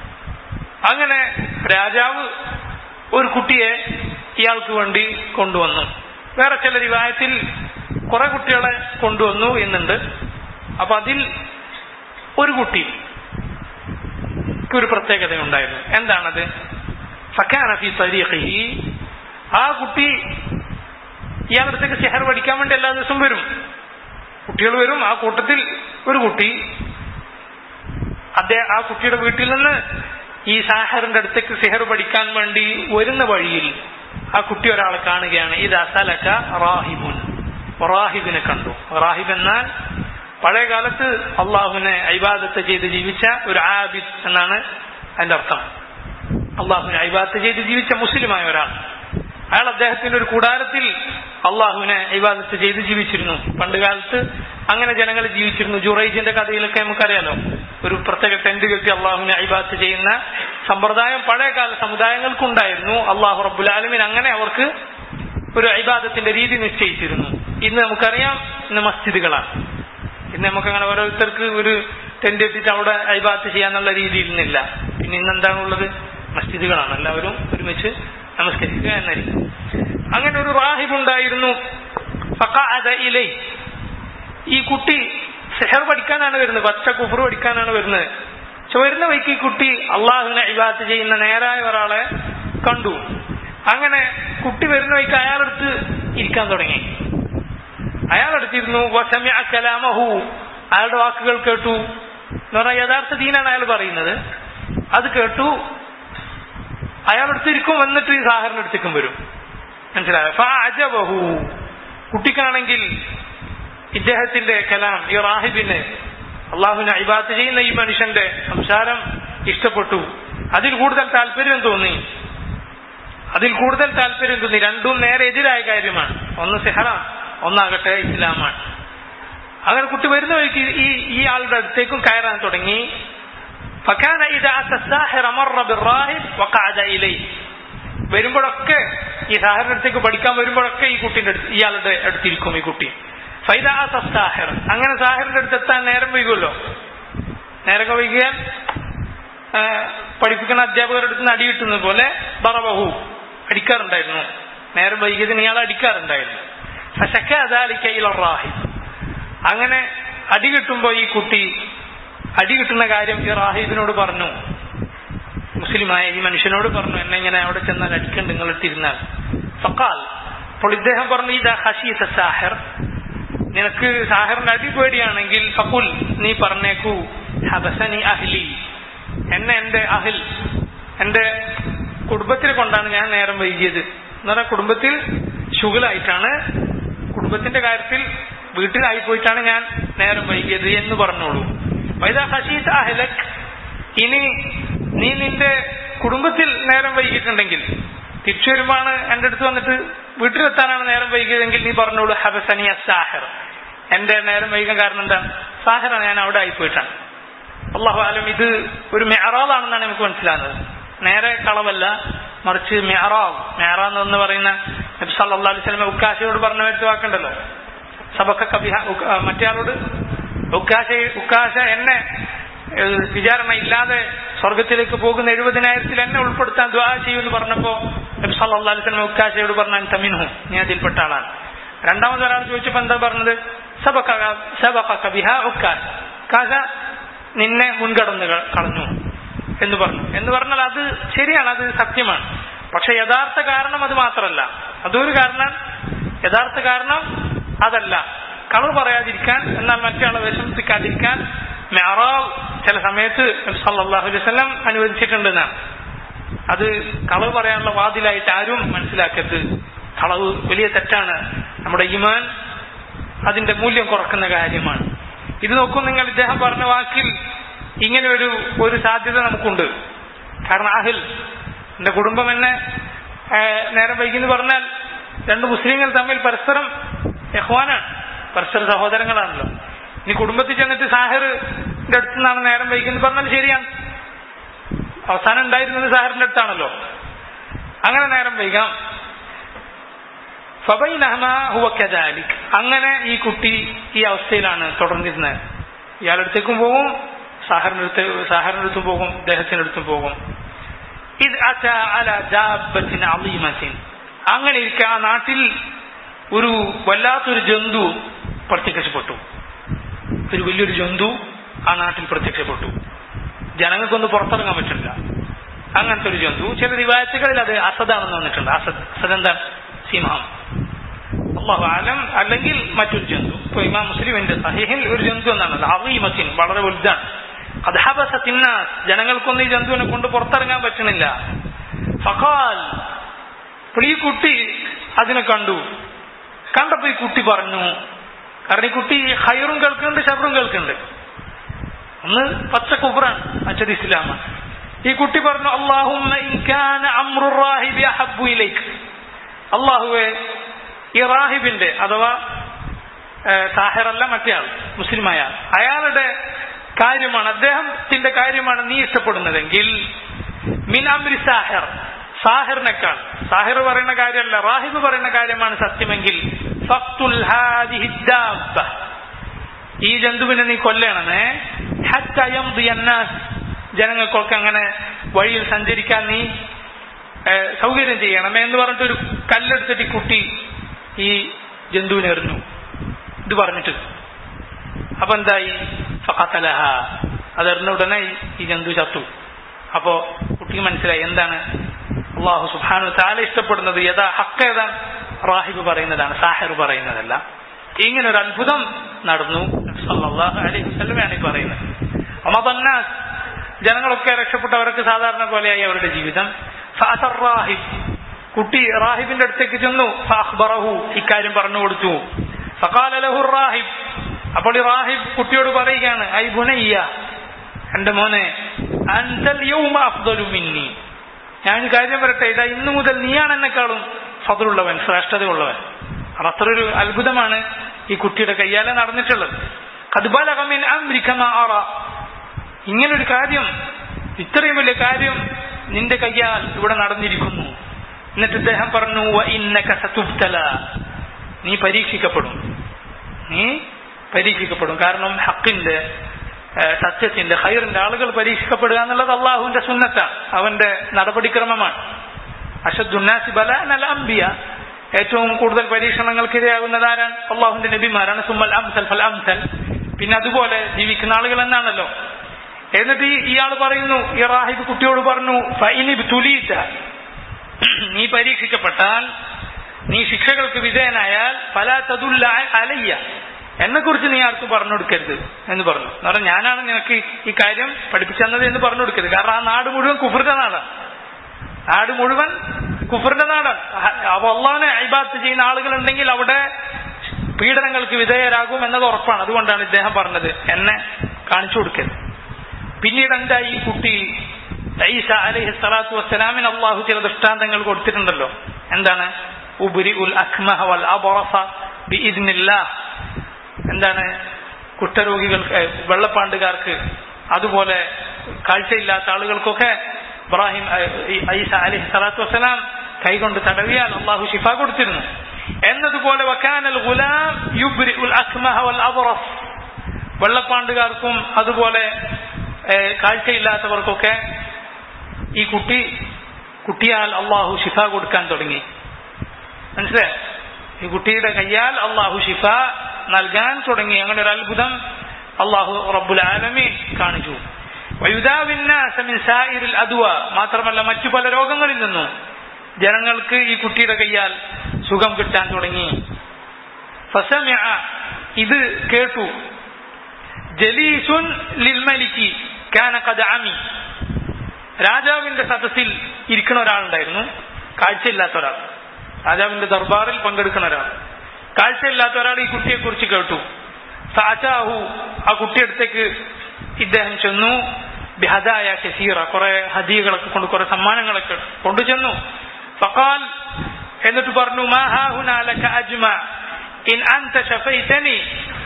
Speaker 1: അങ്ങനെ രാജാവ് ഒരു കുട്ടിയെ ഇയാൾക്ക് വേണ്ടി കൊണ്ടുവന്നു വേറെ ചില റിവായത്തിൽ കുറെ കുട്ടികളെ കൊണ്ടുവന്നു എന്നുണ്ട് അപ്പൊ അതിൽ ഒരു കുട്ടി ഒരു പ്രത്യേകത ഉണ്ടായിരുന്നു എന്താണത് ഫക്കാന ഫി തരീഖിഹി ആ കുട്ടി ഇയാളുടെ അടുത്തേക്ക് സെഹർ പഠിക്കാൻ വേണ്ടി എല്ലാ ദിവസവും വരും കുട്ടികൾ വരും ആ കൂട്ടത്തിൽ ഒരു കുട്ടി അദ്ദേഹം ആ കുട്ടിയുടെ വീട്ടിൽ നിന്ന് ഈ സാഹറിന്റെ അടുത്തേക്ക് സിഹർ പഠിക്കാൻ വേണ്ടി വരുന്ന വഴിയിൽ ആ കുട്ടി ഒരാളെ കാണുകയാണ് ഇത് അസലക്ക റാഹിബുൻ റാഹിബിനെ കണ്ടു റാഹിബ് എന്നാൽ പഴയ കാലത്ത് അള്ളാഹുവിനെ ഐബാദത്ത് ചെയ്ത് ജീവിച്ച ഒരു ആബിദ് എന്നാണ് അതിന്റെ അർത്ഥം അള്ളാഹുവിനെ ഐബാദത്ത് ചെയ്ത് ജീവിച്ച മുസ്ലിമായ ഒരാൾ അയാൾ അദ്ദേഹത്തിന്റെ ഒരു കൂടാരത്തിൽ അള്ളാഹുവിനെ ഇബാദത്ത് ചെയ്ത് ജീവിച്ചിരുന്നു പണ്ട് കാലത്ത് അങ്ങനെ ജനങ്ങൾ ജീവിച്ചിരുന്നു ജുറൈജിന്റെ കഥയിലൊക്കെ നമുക്കറിയാലോ ഒരു പ്രത്യേക ടെന്റ് കെട്ടി അള്ളാഹുവിനെ ഇബാദത്ത് ചെയ്യുന്ന സമ്പ്രദായം പഴയകാല സമുദായങ്ങൾക്കുണ്ടായിരുന്നു അള്ളാഹു റബ്ബുൽ ആലമീൻ അങ്ങനെ അവർക്ക് ഒരു ഇബാദത്തിന്റെ രീതി നിശ്ചയിച്ചിരുന്നു ഇന്ന് നമുക്കറിയാം ഇന്ന് മസ്ജിദുകളാണ് ഇന്ന് നമുക്ക് അങ്ങനെ ഓരോരുത്തർക്ക് ഒരു ടെന്റ് കെട്ടിട്ട് അവിടെ ഇബാദത്ത് ചെയ്യാന്നുള്ള രീതിയിൽ നിന്നില്ല പിന്നെ ഇന്ന് എന്താണുള്ളത് മസ്ജിദുകളാണ് എല്ലാവരും ഒരുമിച്ച് നമസ്കരിക്കുക എന്നായിരിക്കും അങ്ങനെ ഒരു റാഹിബ് ഉണ്ടായിരുന്നു ഫഖഅദ ഇലൈ ഈ കുട്ടി സെഹർ പഠിക്കാനാണ് വരുന്നത് പച്ച കുഫർ പഠിക്കാനാണ് വരുന്നത് പക്ഷെ വരുന്ന വഴിക്ക് ഈ കുട്ടി അള്ളാഹുവിനെ ഇബാത്ത് ചെയ്യുന്ന നേരായ ഒരാളെ കണ്ടു അങ്ങനെ കുട്ടി വരുന്ന വഴിക്ക് അയാളെടുത്ത് ഇരിക്കാൻ തുടങ്ങി അയാളെടുത്തിരുന്നു വസമ്യ കലാമഹു അയാളുടെ വാക്കുകൾ കേട്ടു എന്ന് പറഞ്ഞാൽ യഥാർത്ഥ ദീനാണ് അയാൾ പറയുന്നത് അത് കേട്ടു അയാളെടുത്തിരിക്കും എന്നിട്ട് ഈ സാഹറിന്റെ അടുത്തേക്കും വരും മനസ്സിലായോ ഫഅജബഹു കുട്ടിക്കാണെങ്കിൽ ഇദ്ദേഹത്തിന്റെ കലാം ഈ റാഹിബിന് അള്ളാഹുവിനെ ഇബാത്ത് ചെയ്യുന്ന ഈ മനുഷ്യന്റെ സംസാരം ഇഷ്ടപ്പെട്ടു അതിൽ കൂടുതൽ താല്പര്യം തോന്നി അതിൽ കൂടുതൽ താല്പര്യം തോന്നി രണ്ടും നേരെ എതിരായ കാര്യമാണ് ഒന്ന് സെഹറാം ഒന്നാകട്ടെ ഇസ്ലാമാണ് അങ്ങനെ കുട്ടി വരുന്ന വഴിക്ക് ഈ ഈ ആളുടെ അടുത്തേക്കും കയറാൻ തുടങ്ങി فكان إذا أتى الساحر مر بالراهب وقعد إليه വരുമ്പോഴൊക്കെ ഈ സാഹിറിന്റെ അടുത്തേക്ക് പഠിക്കാൻ വരുമ്പോഴൊക്കെ ഈ കുട്ടിന്റെ അടുത്ത് ഇയാളുടെ അടുത്തിരിക്കും ഈ കുട്ടി ഫൈദ സാഹിർ അങ്ങനെ സാഹിറിന്റെ അടുത്ത് എത്താൻ നേരം വൈകുമല്ലോ നേരം വൈകിയാൽ ആ, പഠിപ്പിക്കുന്ന അധ്യാപകരുടെ അടുത്ത് നിന്ന് അടി കിട്ടുന്നത് പോലെ ബറബഹു അടിക്കാറുണ്ടായിരുന്നു നേരം വൈകിയതിന് ഇയാൾ അടിക്കാറുണ്ടായിരുന്നു ഫശക്ക അദാലിക്ക ഇല റാഹിബ് അങ്ങനെ അടി കിട്ടുമ്പോ ഈ കുട്ടി അടി കിട്ടുന്ന കാര്യം ഈ റാഹിബിനോട് പറഞ്ഞു മുസ്ലിമായ ഈ മനുഷ്യനോട് പറഞ്ഞു എന്നെ ഇങ്ങനെ അവിടെ ചെന്നാൽ അടിക്കണ്ട് നിങ്ങൾ ഇട്ടിരുന്നാൽ ഫക്കാൽ അപ്പോൾ ഇദ്ദേഹം പറഞ്ഞു ഇതാ ഹഷീത്ത സാഹിർ നിനക്ക് സാഹിറിന്റെ അടി പേടിയാണെങ്കിൽ ഫക്കുൽ നീ പറഞ്ഞേക്കൂ ഹബസനി അഹ്ലി എന്നെ എന്റെ അഹിൽ എന്റെ കുടുംബത്തിൽ കൊണ്ടാണ് ഞാൻ നേരം വൈകിയത് എന്ന് പറഞ്ഞാൽ കുടുംബത്തിൽ ശുഗലായിട്ടാണ് കുടുംബത്തിന്റെ കാര്യത്തിൽ വീട്ടിലായി പോയിട്ടാണ് ഞാൻ നേരം വൈകിയത് എന്ന് പറഞ്ഞോളൂ വൈദ ഹഷീത് അഹ്ലക് ഇനി നീ നിന്റെ കുടുംബത്തിൽ നേരം വൈകിട്ടുണ്ടെങ്കിൽ തിരിച്ചു വരുമ്പോഴാണ് എന്റെ അടുത്ത് വന്നിട്ട് വീട്ടിലെത്താനാണ് നേരം വൈകിയതെങ്കിൽ നീ പറഞ്ഞോളൂ ഹബസനി സാഹർ എന്റെ നേരം വൈകാൻ കാരണം എന്താണ് സാഹറാണ് ഞാൻ അവിടെ ആയിപ്പോയിട്ടാണ് അള്ളാഹു ആലം ഇത് ഒരു മെഹറാദാണെന്നാണ് നമുക്ക് മനസ്സിലാകുന്നത് നേരെ കളവല്ല മറിച്ച് മെഹറാവ് മെഹറാന്ന് എന്ന് പറയുന്ന നബി സല്ലല്ലാഹു അലൈഹി വസല്ലം ഉക്കാശയോട് പറഞ്ഞ വ്യക്തി വാക്കുണ്ടല്ലോ സബക്ക കബിഹ ഉക്ക- മറ്റേയാളോട് ഉക്കാശ ഉക്കാശ എന്നെ ഏഹ്, വിചാരണ ഇല്ലാതെ സ്വർഗത്തിലേക്ക് പോകുന്ന എഴുപതിനായിരത്തിൽ എന്നെ ഉൾപ്പെടുത്താൻ ദ്വാ ചെയ്യുമെന്ന് പറഞ്ഞപ്പോ നബി സല്ലല്ലാഹു അലൈഹി വസല്ലം ഉക്കാശയോട് പറഞ്ഞ തമിൻഹു നീ അതിൽപ്പെട്ട ആളാണ് രണ്ടാമത് ഒരാൾ ചോദിച്ചപ്പോ എന്താ പറഞ്ഞത് സബക്ക സബക്ക കബിഹ ഉക്കാശ കാശ നിന്നെ മുൻകടന്ന് ക- കളഞ്ഞു എന്ന് പറഞ്ഞു എന്ന് പറഞ്ഞാൽ അത് ശരിയാണ് അത് സത്യമാണ് പക്ഷെ യഥാർത്ഥ കാരണം അത് മാത്രമല്ല അതൊരു കാരണം യഥാർത്ഥ കാരണം അതല്ല കളവ് പറയാതിരിക്കാൻ എന്നാൽ മറ്റൊരാളെ വിഷമിപ്പിക്കാതിരിക്കാൻ മെഹറാവ് ചില സമയത്ത് നബി സല്ലല്ലാഹു അലൈഹി വസല്ലം അനുവദിച്ചിട്ടുണ്ടെന്നാണ് അത് കളവ് പറയാനുള്ള വാതിലായിട്ട് ആരും മനസ്സിലാക്കരുത് കളവ് വലിയ തെറ്റാണ് നമ്മുടെ ഈമാൻ അതിന്റെ മൂല്യം കുറക്കുന്ന കാര്യമാണ് ഇത് നോക്കൂ നിങ്ങൾ ഇദ്ദേഹം പറഞ്ഞ വാക്കിൽ ഇങ്ങനെ ഒരു ഒരു സാധ്യത നമുക്കുണ്ട് കാരണം അഹിൽ എന്റെ കുടുംബം എന്നെ ഏഹ്, നേരം വൈകിന്ന് പറഞ്ഞാൽ രണ്ട് മുസ്ലിങ്ങൾ തമ്മിൽ പരസ്പരം യഹ്വാനാണ് പരസ്പര സഹോദരങ്ങളാണല്ലോ ഇനി കുടുംബത്തിൽ ചെന്നിട്ട് സാഹിറിന്റെ അടുത്ത് നിന്നാണ് നേരം വൈകിന്ന് പറഞ്ഞാൽ ശരിയാണ് അവസാനം ഉണ്ടായിരുന്നത് സാഹിറിന്റെ അടുത്താണല്ലോ അങ്ങനെ നേരം വൈകാം ഫബൈനഹമ ഹുവ കദാലിക് അങ്ങനെ ഈ കുട്ടി ഈ അവസ്ഥയിലാണ് തുടർന്നിരുന്നത് ഇയാളുടെ അടുത്തേക്കും പോകും സാഹറിന്റെ അടുത്ത് സാഹറിന്റെ അടുത്തും പോകും ഇദ്ദേഹത്തിന്റെ അടുത്തും പോകും ഇത് അത അല ദാബത്തിൻ അളീമത്തിൻ അങ്ങനെ ഇരിക്കെ ആ നാട്ടിൽ ഒരു വല്ലാത്തൊരു ജന്തു പ്രത്യക്ഷപ്പെട്ടു ഒരു വലിയൊരു ജന്തു ആ നാട്ടിൽ പ്രത്യക്ഷപ്പെട്ടു ജനങ്ങൾക്കൊന്നും പുറത്തിറങ്ങാൻ പറ്റില്ല അങ്ങനത്തെ ഒരു ജന്തു ചില റിവായത്തുകളിൽ അത് അസദാണെന്ന് വന്നിട്ടുണ്ട് അസദ് അസദ് എന്താ സിംഹം അള്ളാഹു ആലം അല്ലെങ്കിൽ മറ്റൊരു ജന്തു ഇപ്പൊ ഇമാം മുസ്ലിമിന്റെ സഹിഹിൽ ഒരു ജന്തു എന്നാണ് അവീമത്തിൻ വളരെ വലുതാണ് അത് ഹബസ തിന്നാസ് ജനങ്ങൾക്കൊന്നും ഈ ജന്തുവിനെ കൊണ്ട് പുറത്തിറങ്ങാൻ പറ്റണില്ല ഫഖാൽ അപ്പോൾ ഈ കുട്ടി അതിനെ കണ്ടു കണ്ടപ്പോ ഈ കുട്ടി പറഞ്ഞു കാരണം ഈ കുട്ടി ഹൈറും കേൾക്കുന്നുണ്ട് ഷബറും കേൾക്കുന്നുണ്ട് ഒന്ന് പച്ച കുബറാണ് മറ്റത് ഇസ്ലാമാണ് ഈ കുട്ടി പറഞ്ഞു അള്ളാഹുമ്മ ഇൻ കാന അംറു റാഹിബി അഹബ്ബു ഇലൈക്ക് അള്ളാഹുവെ ഈ റാഹിബിന്റെ അഥവാ ഏഹ്, സാഹിറല്ല മറ്റേയാൾ മുസ്ലിമായ ആൾ അയാളുടെ കാര്യമാണ് അദ്ദേഹത്തിന്റെ കാര്യമാണ് നീ ഇഷ്ടപ്പെടുന്നതെങ്കിൽ മിൻ അമ്രി സാഹിർ സാഹിറിനേക്കാൾ സാഹിർ പറയുന്ന കാര്യമല്ല റാഹിബ് പറയുന്ന കാര്യമാണ് സത്യമെങ്കിൽ ഫഖ്തുൽ ഹാദിഹി ദാബ്ബ. ഈ ജന്തുവിനെ നീ കൊല്ലണമേ ഹത്ത യംദി അന്നാസ്. ജനങ്ങൾക്കൊക്കെ അങ്ങനെ വഴിയിൽ സഞ്ചരിക്കാൻ നീ ഏഹ്, സൗകര്യം ചെയ്യണമേ എന്ന് പറഞ്ഞിട്ട് ഒരു കല്ലെടുത്തിട്ട് ഈ കുട്ടി ഈ ജന്തുവിനെ എറിഞ്ഞു ഇത് പറഞ്ഞിട്ട് അപ്പൊ എന്തായി ഫഖത്തലഹ അതെറിഞ്ഞ ഉടനെ ഈ- ഈ ജന്തു ചത്തു അപ്പോ കുട്ടിക്ക് മനസ്സിലായി എന്താണ് അള്ളാഹു സുബാനു താല ഇഷ്ടപ്പെടുന്നത് യഥാ ഹക്ക ഏതാണ് റാഹിബ് പറയുന്നതാണ് സാഹിർ പറയുന്നതല്ല ഇങ്ങനെ ഒരു അത്ഭുതം നടന്നു സല്ലല്ലാഹു അലൈഹി വസല്ലമയാണ് ഈ പറയുന്നത് അമദന്നാസ് ജനങ്ങളൊക്കെ രക്ഷപ്പെട്ടവർക്ക് സാധാരണ പോലെയായി അവരുടെ ജീവിതം ഫഅസർ റാഹിബ് കുട്ടി റാഹിബിന്റെ അടുത്തേക്ക് ചെന്നു ഫഅഖ്ബറഹു ഇക്കാര്യം പറഞ്ഞു കൊടുത്തു ഫഖാല ലഹു റാഹിബ് അപ്പോൾ ഈ റാഹിബ് കുട്ടിയോട് പറയുകയാണ് ഐ ബുനയ്യ എന്റെ മോനെ അൻതൽ യൗമ അഫ്ദലു മിന്നി ഞാൻ ഒരു കാര്യം പറയട്ടെ ഇതാ ഇന്നു മുതൽ നീയാണ് എന്നെക്കാളും ഫضലുള്ളവൻ ശ്രേഷ്ഠതയുള്ളവൻ അത് അത്ര ഒരു അത്ഭുതമാണ് ഈ കുട്ടിയുടെ കയ്യാലെ നടന്നിട്ടുള്ളത് കദ്ബലകമിൻ അംരിക്കമ അറ ഇങ്ങനൊരു കാര്യം ഇത്രയും വലിയ കാര്യം നിന്റെ കയ്യാൽ ഇവിടെ നടന്നിരിക്കുന്നു എന്നിട്ട് ഇദ്ദേഹം പറഞ്ഞു "വ ഇന്നക സതുബ്തല." നീ പരീക്ഷിക്കപ്പെടും നീ പരീക്ഷിക്കപ്പെടും കാരണം ഹക്കിന്റെ ഏഹ്, സത്യത്തിന്റെ ഹൈറിന്റെ ആളുകൾ പരീക്ഷിക്കപ്പെടുക എന്നുള്ളത് അള്ളാഹുവിന്റെ സുന്നത്താണ് അവന്റെ നടപടിക്രമമാണ് അഷദ്ദുന്നാസി ബല എന്നല്ല അംബിയ ഏറ്റവും കൂടുതൽ പരീക്ഷണങ്ങൾക്ക് ഇരയാകുന്നത് ആരാണ് അള്ളാഹുവിന്റെ നബിമാരാണ് സുമ്മൽ അംസൽ ഫൽ അംസൽ പിന്നെ അതുപോലെ ജീവിക്കുന്ന ആളുകൾ എന്നാണല്ലോ എന്നിട്ട് ഈ ഇയാൾ പറയുന്നു ഈ റാഹിബ് കുട്ടിയോട് പറഞ്ഞു ഫൈനിബ് തുലീത്ത നീ പരീക്ഷിക്കപ്പെട്ടാൽ നീ ശിക്ഷകൾക്ക് വിധേയനായാൽ പല തതുല്ല അലയ്യ എന്നെ കുറിച്ച് നീ ആർക്കും പറഞ്ഞു കൊടുക്കരുത് എന്ന് പറഞ്ഞു എന്ന് പറഞ്ഞാൽ ഞാനാണ് നിനക്ക് ഈ കാര്യം പഠിപ്പിച്ചു തന്നത് എന്ന് പറഞ്ഞു കൊടുക്കരുത് കാരണം ആ നാട് മുഴുവൻ കുഫറിന്റെ നാടാണ് നാട് മുഴുവൻ കുഫറിന്റെ നാടാണ് അപ്പൊ അള്ളാഹിനെ അൈബാത്ത് ചെയ്യുന്ന ആളുകളുണ്ടെങ്കിൽ അവിടെ പീഡനങ്ങൾക്ക് വിധേയരാകും എന്നത് ഉറപ്പാണ് അതുകൊണ്ടാണ് ഇദ്ദേഹം പറഞ്ഞത് എന്നെ കാണിച്ചു കൊടുക്കരുത് പിന്നീട് എന്താ ഈ കുട്ടി ഈസ അലൈഹി സ്വലാത്തു വസ്സലാമിന് അള്ളാഹു ചില ദൃഷ്ടാന്തങ്ങൾ കൊടുത്തിട്ടുണ്ടല്ലോ എന്താണ് ഉബുരി ഉൽ അഖ്മഹ വൽ അബറഫ ബിഇദ്നില്ലാഹ് എന്താണ് കുഷ്ഠരോഗികൾക്ക് ഏ, വെള്ളപ്പാണ്ടുകാർക്ക് അതുപോലെ കാഴ്ചയില്ലാത്ത ആളുകൾക്കൊക്കെ ഇബ്രാഹിം ഏ, ഈ ഐസ അലൈഹി സ്വലാത്തു വസ്സലാം കൈകൊണ്ട് തടവിയാൽ അള്ളാഹു ഷിഫ കൊടുത്തിരുന്നു എന്നതുപോലെ വക്കാനൽ ഗുലാം യുബ്രി ഉൽ അഖ്മഹ വൽ അബറഫ് വെള്ളപ്പാണ്ടുകാർക്കും അതുപോലെ ഏ, കാഴ്ചയില്ലാത്തവർക്കൊക്കെ ഈ കുട്ടി കുട്ടിയാൽ അള്ളാഹു ഷിഫ കൊടുക്കാൻ തുടങ്ങി മനസ്സിലായോ ഈ കുട്ടിയുടെ കയ്യാൽ അള്ളാഹു ഷിഫ നൽകാൻ തുടങ്ങി അങ്ങനെ ഒരു അത്ഭുതം അള്ളാഹു റബ്ബുൽ ആലമീൻ കാണിച്ചു വയുദാവിന്നാസ മിൻ സായിറിൽ അദ്വ മാത്രമല്ല മറ്റു പല രോഗങ്ങളിൽ നിന്നും ജനങ്ങൾക്ക് ഈ കുട്ടിയുടെ കയ്യാൽ സുഖം കിട്ടാൻ തുടങ്ങി ഫസമിഅ ഇത് കേട്ടു ജലീസുൻ ലിൽമലിക്കി കാന ഖദ് അമി രാജാവിന്റെ സദസ്സിൽ ഇരിക്കുന്ന ഒരാളുണ്ടായിരുന്നു കാഴ്ചയില്ലാത്ത ഒരാൾ രാജാവിന്റെ ദർബാറിൽ പങ്കെടുക്കുന്ന ഒരാൾ കാഴ്ചയില്ലാത്ത ഒരാൾ ഈ കുട്ടിയെ കുറിച്ച് കേട്ടു സാചാഹു ആ കുട്ടിയടുത്തേക്ക് ഇദ്ദേഹം ചെന്നു ബിഹദായ കസീറ കുറെ ഹദിയകളൊക്കെ കൊണ്ട് കുറെ സമ്മാനങ്ങളൊക്കെ കൊണ്ടുചെന്നു ഫഖാൽ എന്നിട്ട് പറഞ്ഞു മാ ഹാഹുനാ ലക അജ്മ ഇൻ അൻത ശഫൈതനി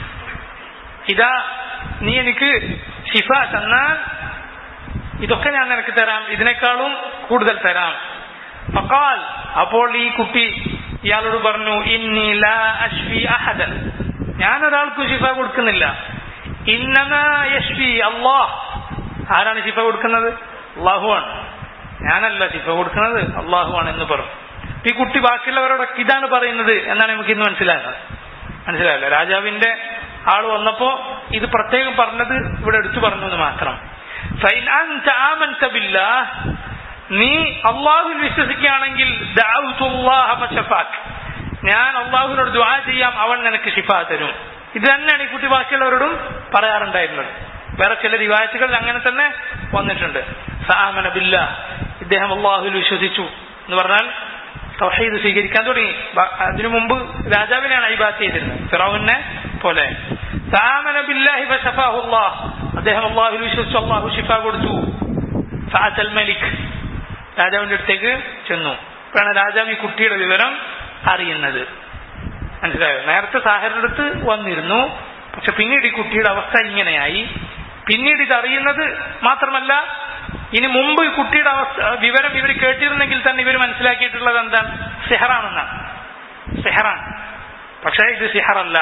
Speaker 1: ഇതാ നീ എനിക്ക് ഷിഫ തന്നാൽ ഇതൊക്കെ ഞാൻ നിനക്ക് തരാം ഇതിനേക്കാളും കൂടുതൽ തരാം ഫഖാൽ അപ്പോൾ ഈ കുട്ടി ഇയാളോട് പറഞ്ഞു ഇന്നി ലാ അഷ്ഫി അഹദൻ ഞാൻ ഒരാൾക്ക് ഷിഫ കൊടുക്കുന്നില്ല ഇന്നമാ യഷ്ഫി അള്ളാഹ് ആരാണ് ഷിഫ കൊടുക്കുന്നത് അള്ളാഹുവാണ് ഞാനല്ല ഷിഫ കൊടുക്കുന്നത് അള്ളാഹുവാണ് എന്ന് പറഞ്ഞു ഈ കുട്ടി ബാക്കിയുള്ളവരോടൊക്കെ ഇതാണ് പറയുന്നത് എന്നാണ് നമുക്ക് ഇന്ന് മനസ്സിലാകുന്നത് മനസ്സിലായല്ലോ രാജാവിന്റെ ആള് വന്നപ്പോ ഇത് പ്രത്യേകം പറഞ്ഞത് ഇവിടെ എടുത്തു പറഞ്ഞു എന്ന് മാത്രം ഫൈൻ അൻത ആമൻത ബില്ലാഹ് നീ അള്ളാഹുവിൽ വിശ്വസിക്കുകയാണെങ്കിൽ ദഅഉതുല്ലാഹ ഫശഫാക്ക് ഞാൻ അള്ളാഹുവിനോട് ദുആ ചെയ്യാം അവൻ നിനക്ക് ഷിഫ തരും ഇത് തന്നെയാണ് ഈ കുട്ടി ബാക്കിയുള്ളവരോടും പറയാറുണ്ടായിരുന്നത് വേറെ ചില റിവായത്തുകൾ അങ്ങനെ തന്നെ വന്നിട്ടുണ്ട് സാമന ബില്ല ഇദ്ദേഹം അള്ളാഹുവിൽ വിശ്വസിച്ചു എന്ന് പറഞ്ഞാൽ തൗഹീദ് സ്വീകരിക്കാൻ തുടങ്ങി ബ- അതിനു മുമ്പ് രാജാവിനെയാണ് ഐബാത്ത് ചെയ്തിരുന്നത് ഫിറൌനെ പോലെ സാമന ബില്ലാഹി ഫശഫാഹു അല്ലാഹ് അദ്ദേഹം അള്ളാഹുവിൽ വിശ്വസിച്ചു അള്ളാഹു ഷിഫ കൊടുത്തു ഫഅതൽ മലിക് രാജാവിന്റെ അടുത്തേക്ക് ചെന്നു ഇപ്പോഴാണ് രാജാവ് ഈ കുട്ടിയുടെ വിവരം അറിയുന്നത് മനസ്സിലായോ നേരത്തെ സാഹറിന്റെ അടുത്ത് വന്നിരുന്നു പക്ഷെ പിന്നീട് ഈ കുട്ടിയുടെ അവസ്ഥ ഇങ്ങനെയായി പിന്നീട് ഇത് അറിയുന്നത് മാത്രമല്ല ഇനി മുമ്പ് ഈ കുട്ടിയുടെ അവസ്ഥ വിവരം ഇവർ കേട്ടിരുന്നെങ്കിൽ തന്നെ ഇവർ മനസ്സിലാക്കിയിട്ടുള്ളത് എന്താണ് സിഹറാണെന്നാണ് സിഹറാണ് പക്ഷേ ഇത് സിഹറല്ല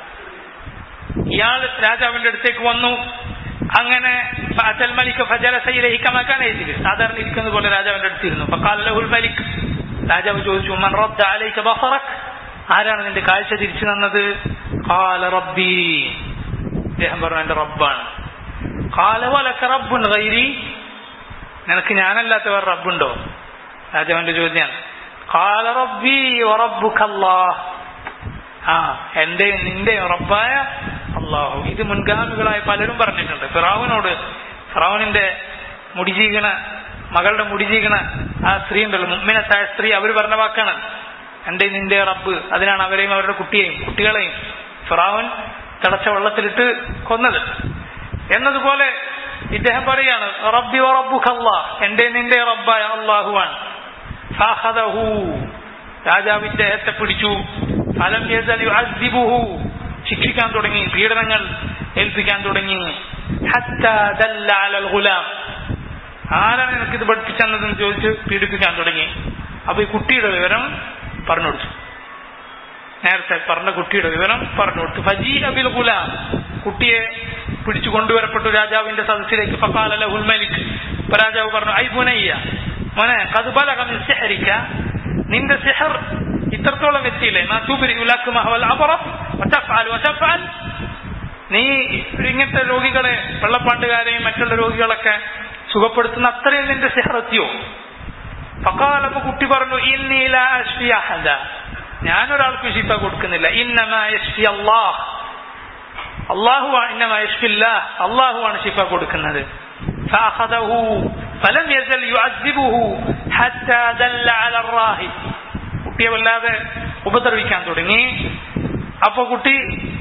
Speaker 1: ഇയാൾ രാജാവിന്റെ അടുത്തേക്ക് വന്നു അങ്ങനെ ഫഅതൽ മലിക് ഫജലസ ഇലൈഹി കമാ കാന യജ്ലിസ് സാധാരണ ഇരിക്കുന്നത് പോലെ രാജാവിന്റെ അടുത്തിരുന്നു ഫഖാല ലഹുൽ മലിക് രാജാവ് ചോദിച്ചു മൻ റദ്ദ അലൈക ബസറക് ആരാണ് നിന്റെ കാഴ്ച തിരിച്ചു തന്നത് ഖാല റബ്ബി അദ്ദേഹം പറഞ്ഞു എന്റെ റബ്ബാണ് ഖാല വലക റബ്ബുൻ ഗൈരി നിനക്ക് ഞാനല്ലാത്ത വേറെ റബ്ബുണ്ടോ രാജാവിന്റെ ചോദ്യമാണ് ഖാല റബ്ബി വറബ്ബുക അല്ലാഹ് ആ എന്റെ നിന്റെ റബ്ബായ അള്ളാഹു ഇത് മുൻഗാമികളായ പലരും പറഞ്ഞിട്ടുണ്ട് ഫിറാവുനോട് ഫിറാവുനിന്റെ മുടിജീകണ മകളുടെ മുടിജീകണ ആ സ്ത്രീ ഉണ്ടല്ലോ മുമ്മിനത്തായ സ്ത്രീ അവർ പറഞ്ഞ വാക്കാണ് എന്റെ നിന്റെ റബ്ബ് അതിനാണ് അവരെയും അവരുടെ കുട്ടിയെയും കുട്ടികളെയും ഫിറാവുൻ തിളച്ച വെള്ളത്തിലിട്ട് കൊന്നത് എന്നതുപോലെ ഇദ്ദേഹം പറയാണ് റബ്ബി റബ്ബുഖല്ലാ എന്റെ നിന്റെ റബ്ബായ അള്ളാഹുവാണ് ഫാഖദഹു രാജാവ് ഇദ്ദേഹത്തെ പിടിച്ചു ഫലം യസൽ യുഅദ്ദിബുഹു ശിക്ഷിക്കാൻ തുടങ്ങി പീഡനങ്ങൾ ഏൽപ്പിക്കാൻ തുടങ്ങി ഹത്താ ദല്ല അലൽ ഗുലാം ആരാണ് നിനക്ക് ഇത് പഠിപ്പിച്ചെന്നതെന്ന് ചോദിച്ച് പീഡിപ്പിക്കാൻ തുടങ്ങി അപ്പൊ ഈ കുട്ടിയുടെ വിവരം പറഞ്ഞു കൊടുത്തു നേരത്തെ പറഞ്ഞ കുട്ടിയുടെ വിവരം പറഞ്ഞു കൊടുത്തു ഫജീ അബിൽ ഗുലാം കുട്ടിയെ പിടിച്ചു കൊണ്ടുവരപ്പെട്ടു രാജാവിന്റെ സദസ്സിലേക്ക് ഫഖാല ലഹുൽ മലിക് ഇപ്പൊ രാജാവ് പറഞ്ഞു ഐ ബുനയ്യ മോനെ കത് ബലഗ മിൻ സിഹ്രിക നിന്റെ സിഹർ ഇത്രത്തോളം എത്തിയില്ലേ മാ തുബ്രി ഉലക്ക് മഹവൽ അബറഫ് വതഫഅൽ വതഫഅൽ നീ ഇങ്ങനത്തെ രോഗികളെ വെള്ളപ്പാണ്ടുകാരെയും മറ്റുള്ള രോഗികളൊക്കെ സുഖപ്പെടുത്തുന്ന അത്രയും നിന്റെ സിഹർ എത്തിയോ ഫക്കാലപ്പോ കുട്ടി പറഞ്ഞു ഇന്നി ലാ അശ്ഫി അഹദ ഞാനൊരാൾക്ക് ശിഫ കൊടുക്കുന്നില്ല ഇന്നമാ യശ്ഫി അല്ലാഹ് അള്ളാഹു അള്ളാഹുവാണ് ശിഫ കൊടുക്കുന്നത് فأخذه فلم يزل يعذبه حتى دل على الراهب കുട്ടിയെ വല്ലാതെ ഉപദ്രവിക്കാൻ തുടങ്ങി അപ്പൊ കുട്ടി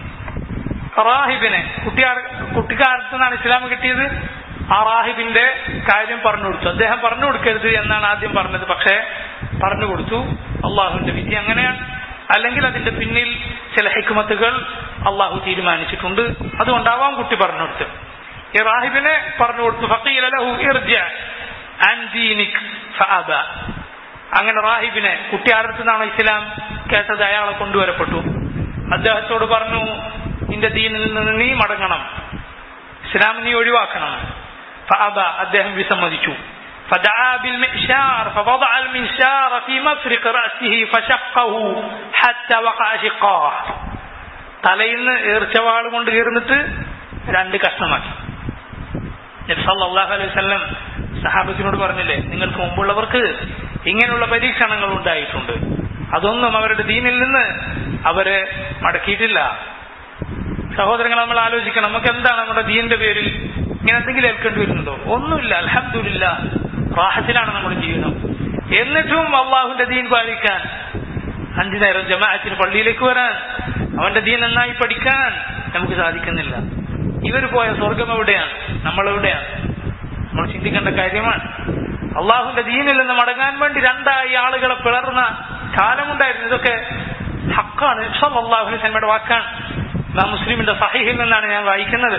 Speaker 1: റാഹിബിനെ കുട്ടി കുട്ടിക്കാലത്ത് നിന്നാണ് ഇസ്ലാം കിട്ടിയത് ആ റാഹിബിന്റെ കാര്യം പറഞ്ഞു കൊടുത്തു അദ്ദേഹം പറഞ്ഞു കൊടുക്കരുത് എന്നാണ് ആദ്യം പറഞ്ഞത് പക്ഷേ പറഞ്ഞു കൊടുത്തു അള്ളാഹുവിന്റെ വിധി അങ്ങനെയാണ് അല്ലെങ്കിൽ അതിന്റെ പിന്നിൽ ചില ഹിക്മത്തുകൾ അള്ളാഹു തീരുമാനിച്ചിട്ടുണ്ട് അതുകൊണ്ടാവാം കുട്ടി പറഞ്ഞു കൊടുത്തു ഈ റാഹിബിനെ പറഞ്ഞു കൊടുത്തു ഫക്കീല ലഹു ഇർജ അൻ ദീനിക് ഫഅബ അങ്ങനെ റാഹിബിനെ കുട്ടി ആരുടെ നിന്നാണ് ഇസ്ലാം കേട്ടത് അയാളെ കൊണ്ടുവരപ്പെട്ടു അദ്ദേഹത്തോട് പറഞ്ഞു നിന്റെ ദീനിൽ നിന്ന് നീ മടങ്ങണം ഇസ്ലാം നീ ഒഴിവാക്കണം ഫഅബ അദ്ദേഹം വിസമ്മതിച്ചു فدعا بالمئشار فوضع المنشار في مفرق رأسه فشقه حتى وقع شقاه തലയിൽ നിന്ന് ഈർച്ചവാൾ കൊണ്ട് കീർന്നിട്ട് രണ്ട് കഷ്ണമാക്കി നബി സല്ലല്ലാഹു അലൈഹി വസല്ലം സഹാബത്തിനോട് പറഞ്ഞില്ലേ നിങ്ങൾക്ക് മുമ്പുള്ളവർക്ക് ഇങ്ങനെയുള്ള പരീക്ഷണങ്ങൾ ഉണ്ടായിട്ടുണ്ട് അതൊന്നും അവരുടെ ദീനിൽ നിന്ന് അവരെ മടക്കിയിട്ടില്ല സഹോദരങ്ങൾ നമ്മൾ ആലോചിക്കണം നമുക്ക് എന്താണ് നമ്മുടെ ദീനിന്റെ പേരിൽ ഇങ്ങനെ എന്തെങ്കിലും ഏൽക്കേണ്ടി വരുന്നുണ്ടോ ഒന്നുമില്ല അലഹമില്ല റാഹത്തിലാണ് നമ്മുടെ ജീവിതം എന്നിട്ടും അള്ളാഹുവിന്റെ ദീൻ പാലിക്കാൻ അഞ്ചു നേരം ജമാഅത്തിന് പള്ളിയിലേക്ക് വരാൻ അവന്റെ ദീൻ നന്നായി പഠിക്കാൻ നമുക്ക് സാധിക്കുന്നില്ല ഇവർ പോയ സ്വർഗം എവിടെയാണ് നമ്മൾ എവിടെയാണ് നമ്മൾ ചിന്തിക്കേണ്ട കാര്യമാണ് അള്ളാഹുവിന്റെ ദീനിൽ നിന്ന് മടങ്ങാൻ വേണ്ടി രണ്ടായി ആളുകളെ പിളർന്ന കാലമുണ്ടായിരുന്നു ഇതൊക്കെ ഹക്കാണ് അള്ളാഹുലി സന്മയുടെ വാക്കാണ് നാം മുസ്ലിമിന്റെ സഹിഹിൽ നിന്നാണ് ഞാൻ വായിക്കുന്നത്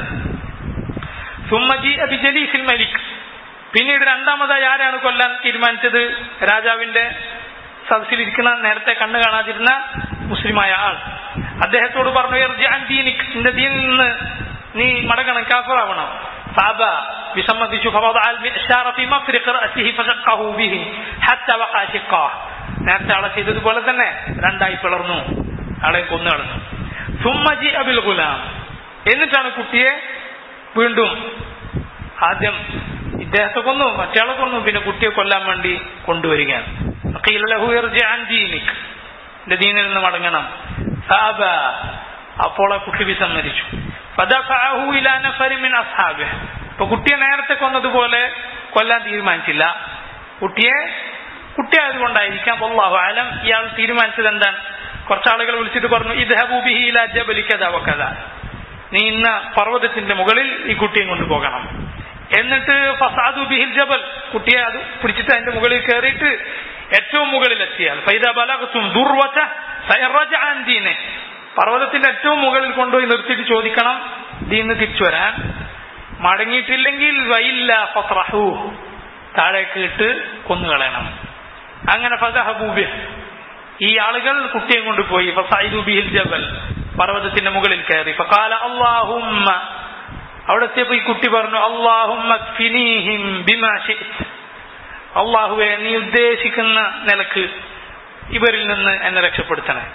Speaker 1: സുമ്മജി അബിജലീസിൽ മലിക് പിന്നീട് രണ്ടാമതായി ആരാണ് കൊല്ലാൻ തീരുമാനിച്ചത് രാജാവിന്റെ സദസ്സിലിരിക്കുന്ന നേരത്തെ കണ്ണു കാണാതിരുന്ന മുസ്ലിമായ ആൾ അദ്ദേഹത്തോട് പറഞ്ഞു "ഇർജിഅൻ ദീനിക് നിന്റെ ദീനിൽ നിന്ന് നീ മടങ്ങണം കാഫറാവണം ഫഅബ വിസമ്മതിച്ചു فوضع المئشار في مفرق رأسه فشقه به حتى وقع شقاه നേരത്തെ ആളെ ചെയ്തതുപോലെ തന്നെ രണ്ടായി പിളർന്നു ആളെ കൊന്നു കളഞ്ഞു ثم جيء بالغلام എന്നിട്ടാണ് കുട്ടിയെ വീണ്ടും ആദ്യം ഇദ്ദേഹത്തെ കൊന്നു മറ്റയാളെ കൊന്നു പിന്നെ കുട്ടിയെ കൊല്ലാൻ വേണ്ടി കൊണ്ടുവരികയാണ് قيل له ارجع عن دينك എന്റെ ദീനിൽ നിന്ന് മടങ്ങണം ഫഅബ അപ്പോൾ ആ കുട്ടി വിസമ്മതിച്ചു فدفعه الى نفر من اصحابه അപ്പൊ കുട്ടിയെ നേരത്തെ കൊന്നതുപോലെ കൊല്ലാൻ തീരുമാനിച്ചില്ല കുട്ടിയെ കുട്ടിയായതുകൊണ്ടായിരിക്കാം അള്ളാഹു ആലം ഇയാൾ തീരുമാനിച്ചത് എന്താണ് കുറച്ചാളുകൾ വിളിച്ചിട്ട് പറഞ്ഞു ഇദ്ഹബു ബിഹി ഇലാ ജബലി കഥ വക്കഥ നീ ഇന്ന പർവ്വതത്തിന്റെ മുകളിൽ ഈ കുട്ടിയെ കൊണ്ടുപോകണം എന്നിട്ട് ഫസാദു ബിഹിൽ ജബൽ കുട്ടിയെ അത് പിടിച്ചിട്ട് അതിന്റെ മുകളിൽ കയറിയിട്ട് ഏറ്റവും മുകളിൽ എത്തിയാൽ ഫൈദ ബലകത്തും ദുർവച്ച സയറജാൻ ദീനെ പർവ്വതത്തിന്റെ ഏറ്റവും മുകളിൽ കൊണ്ടുപോയി നിർത്തിയിട്ട് ചോദിക്കണം ദീന്ന് തിരിച്ചു വരാൻ മടങ്ങിയിട്ടില്ലെങ്കിൽ വയില്ല ഫത്രഹു താഴേക്ക് ഇട്ട് കൊന്നുകളയണം അങ്ങനെ ഫതഹബൂബി ഈ ആളുകൾ കുട്ടിയെ കൊണ്ടുപോയി ഫസൈദു ബിഹിൽ ജബൽ പർവ്വതത്തിന്റെ മുകളിൽ കയറി ഫകാല അല്ലാഹുമ്മ അവിടെ എത്തിയപ്പോ ഈ കുട്ടി പറഞ്ഞു അള്ളാഹുമ്മ ഫിനീഹിം ബിമാ ശിഅ്ത് അള്ളാഹുവെ നീ ഉദ്ദേശിക്കുന്ന നിലക്ക് ഇവരിൽ നിന്ന് എന്നെ രക്ഷപ്പെടുത്തണേ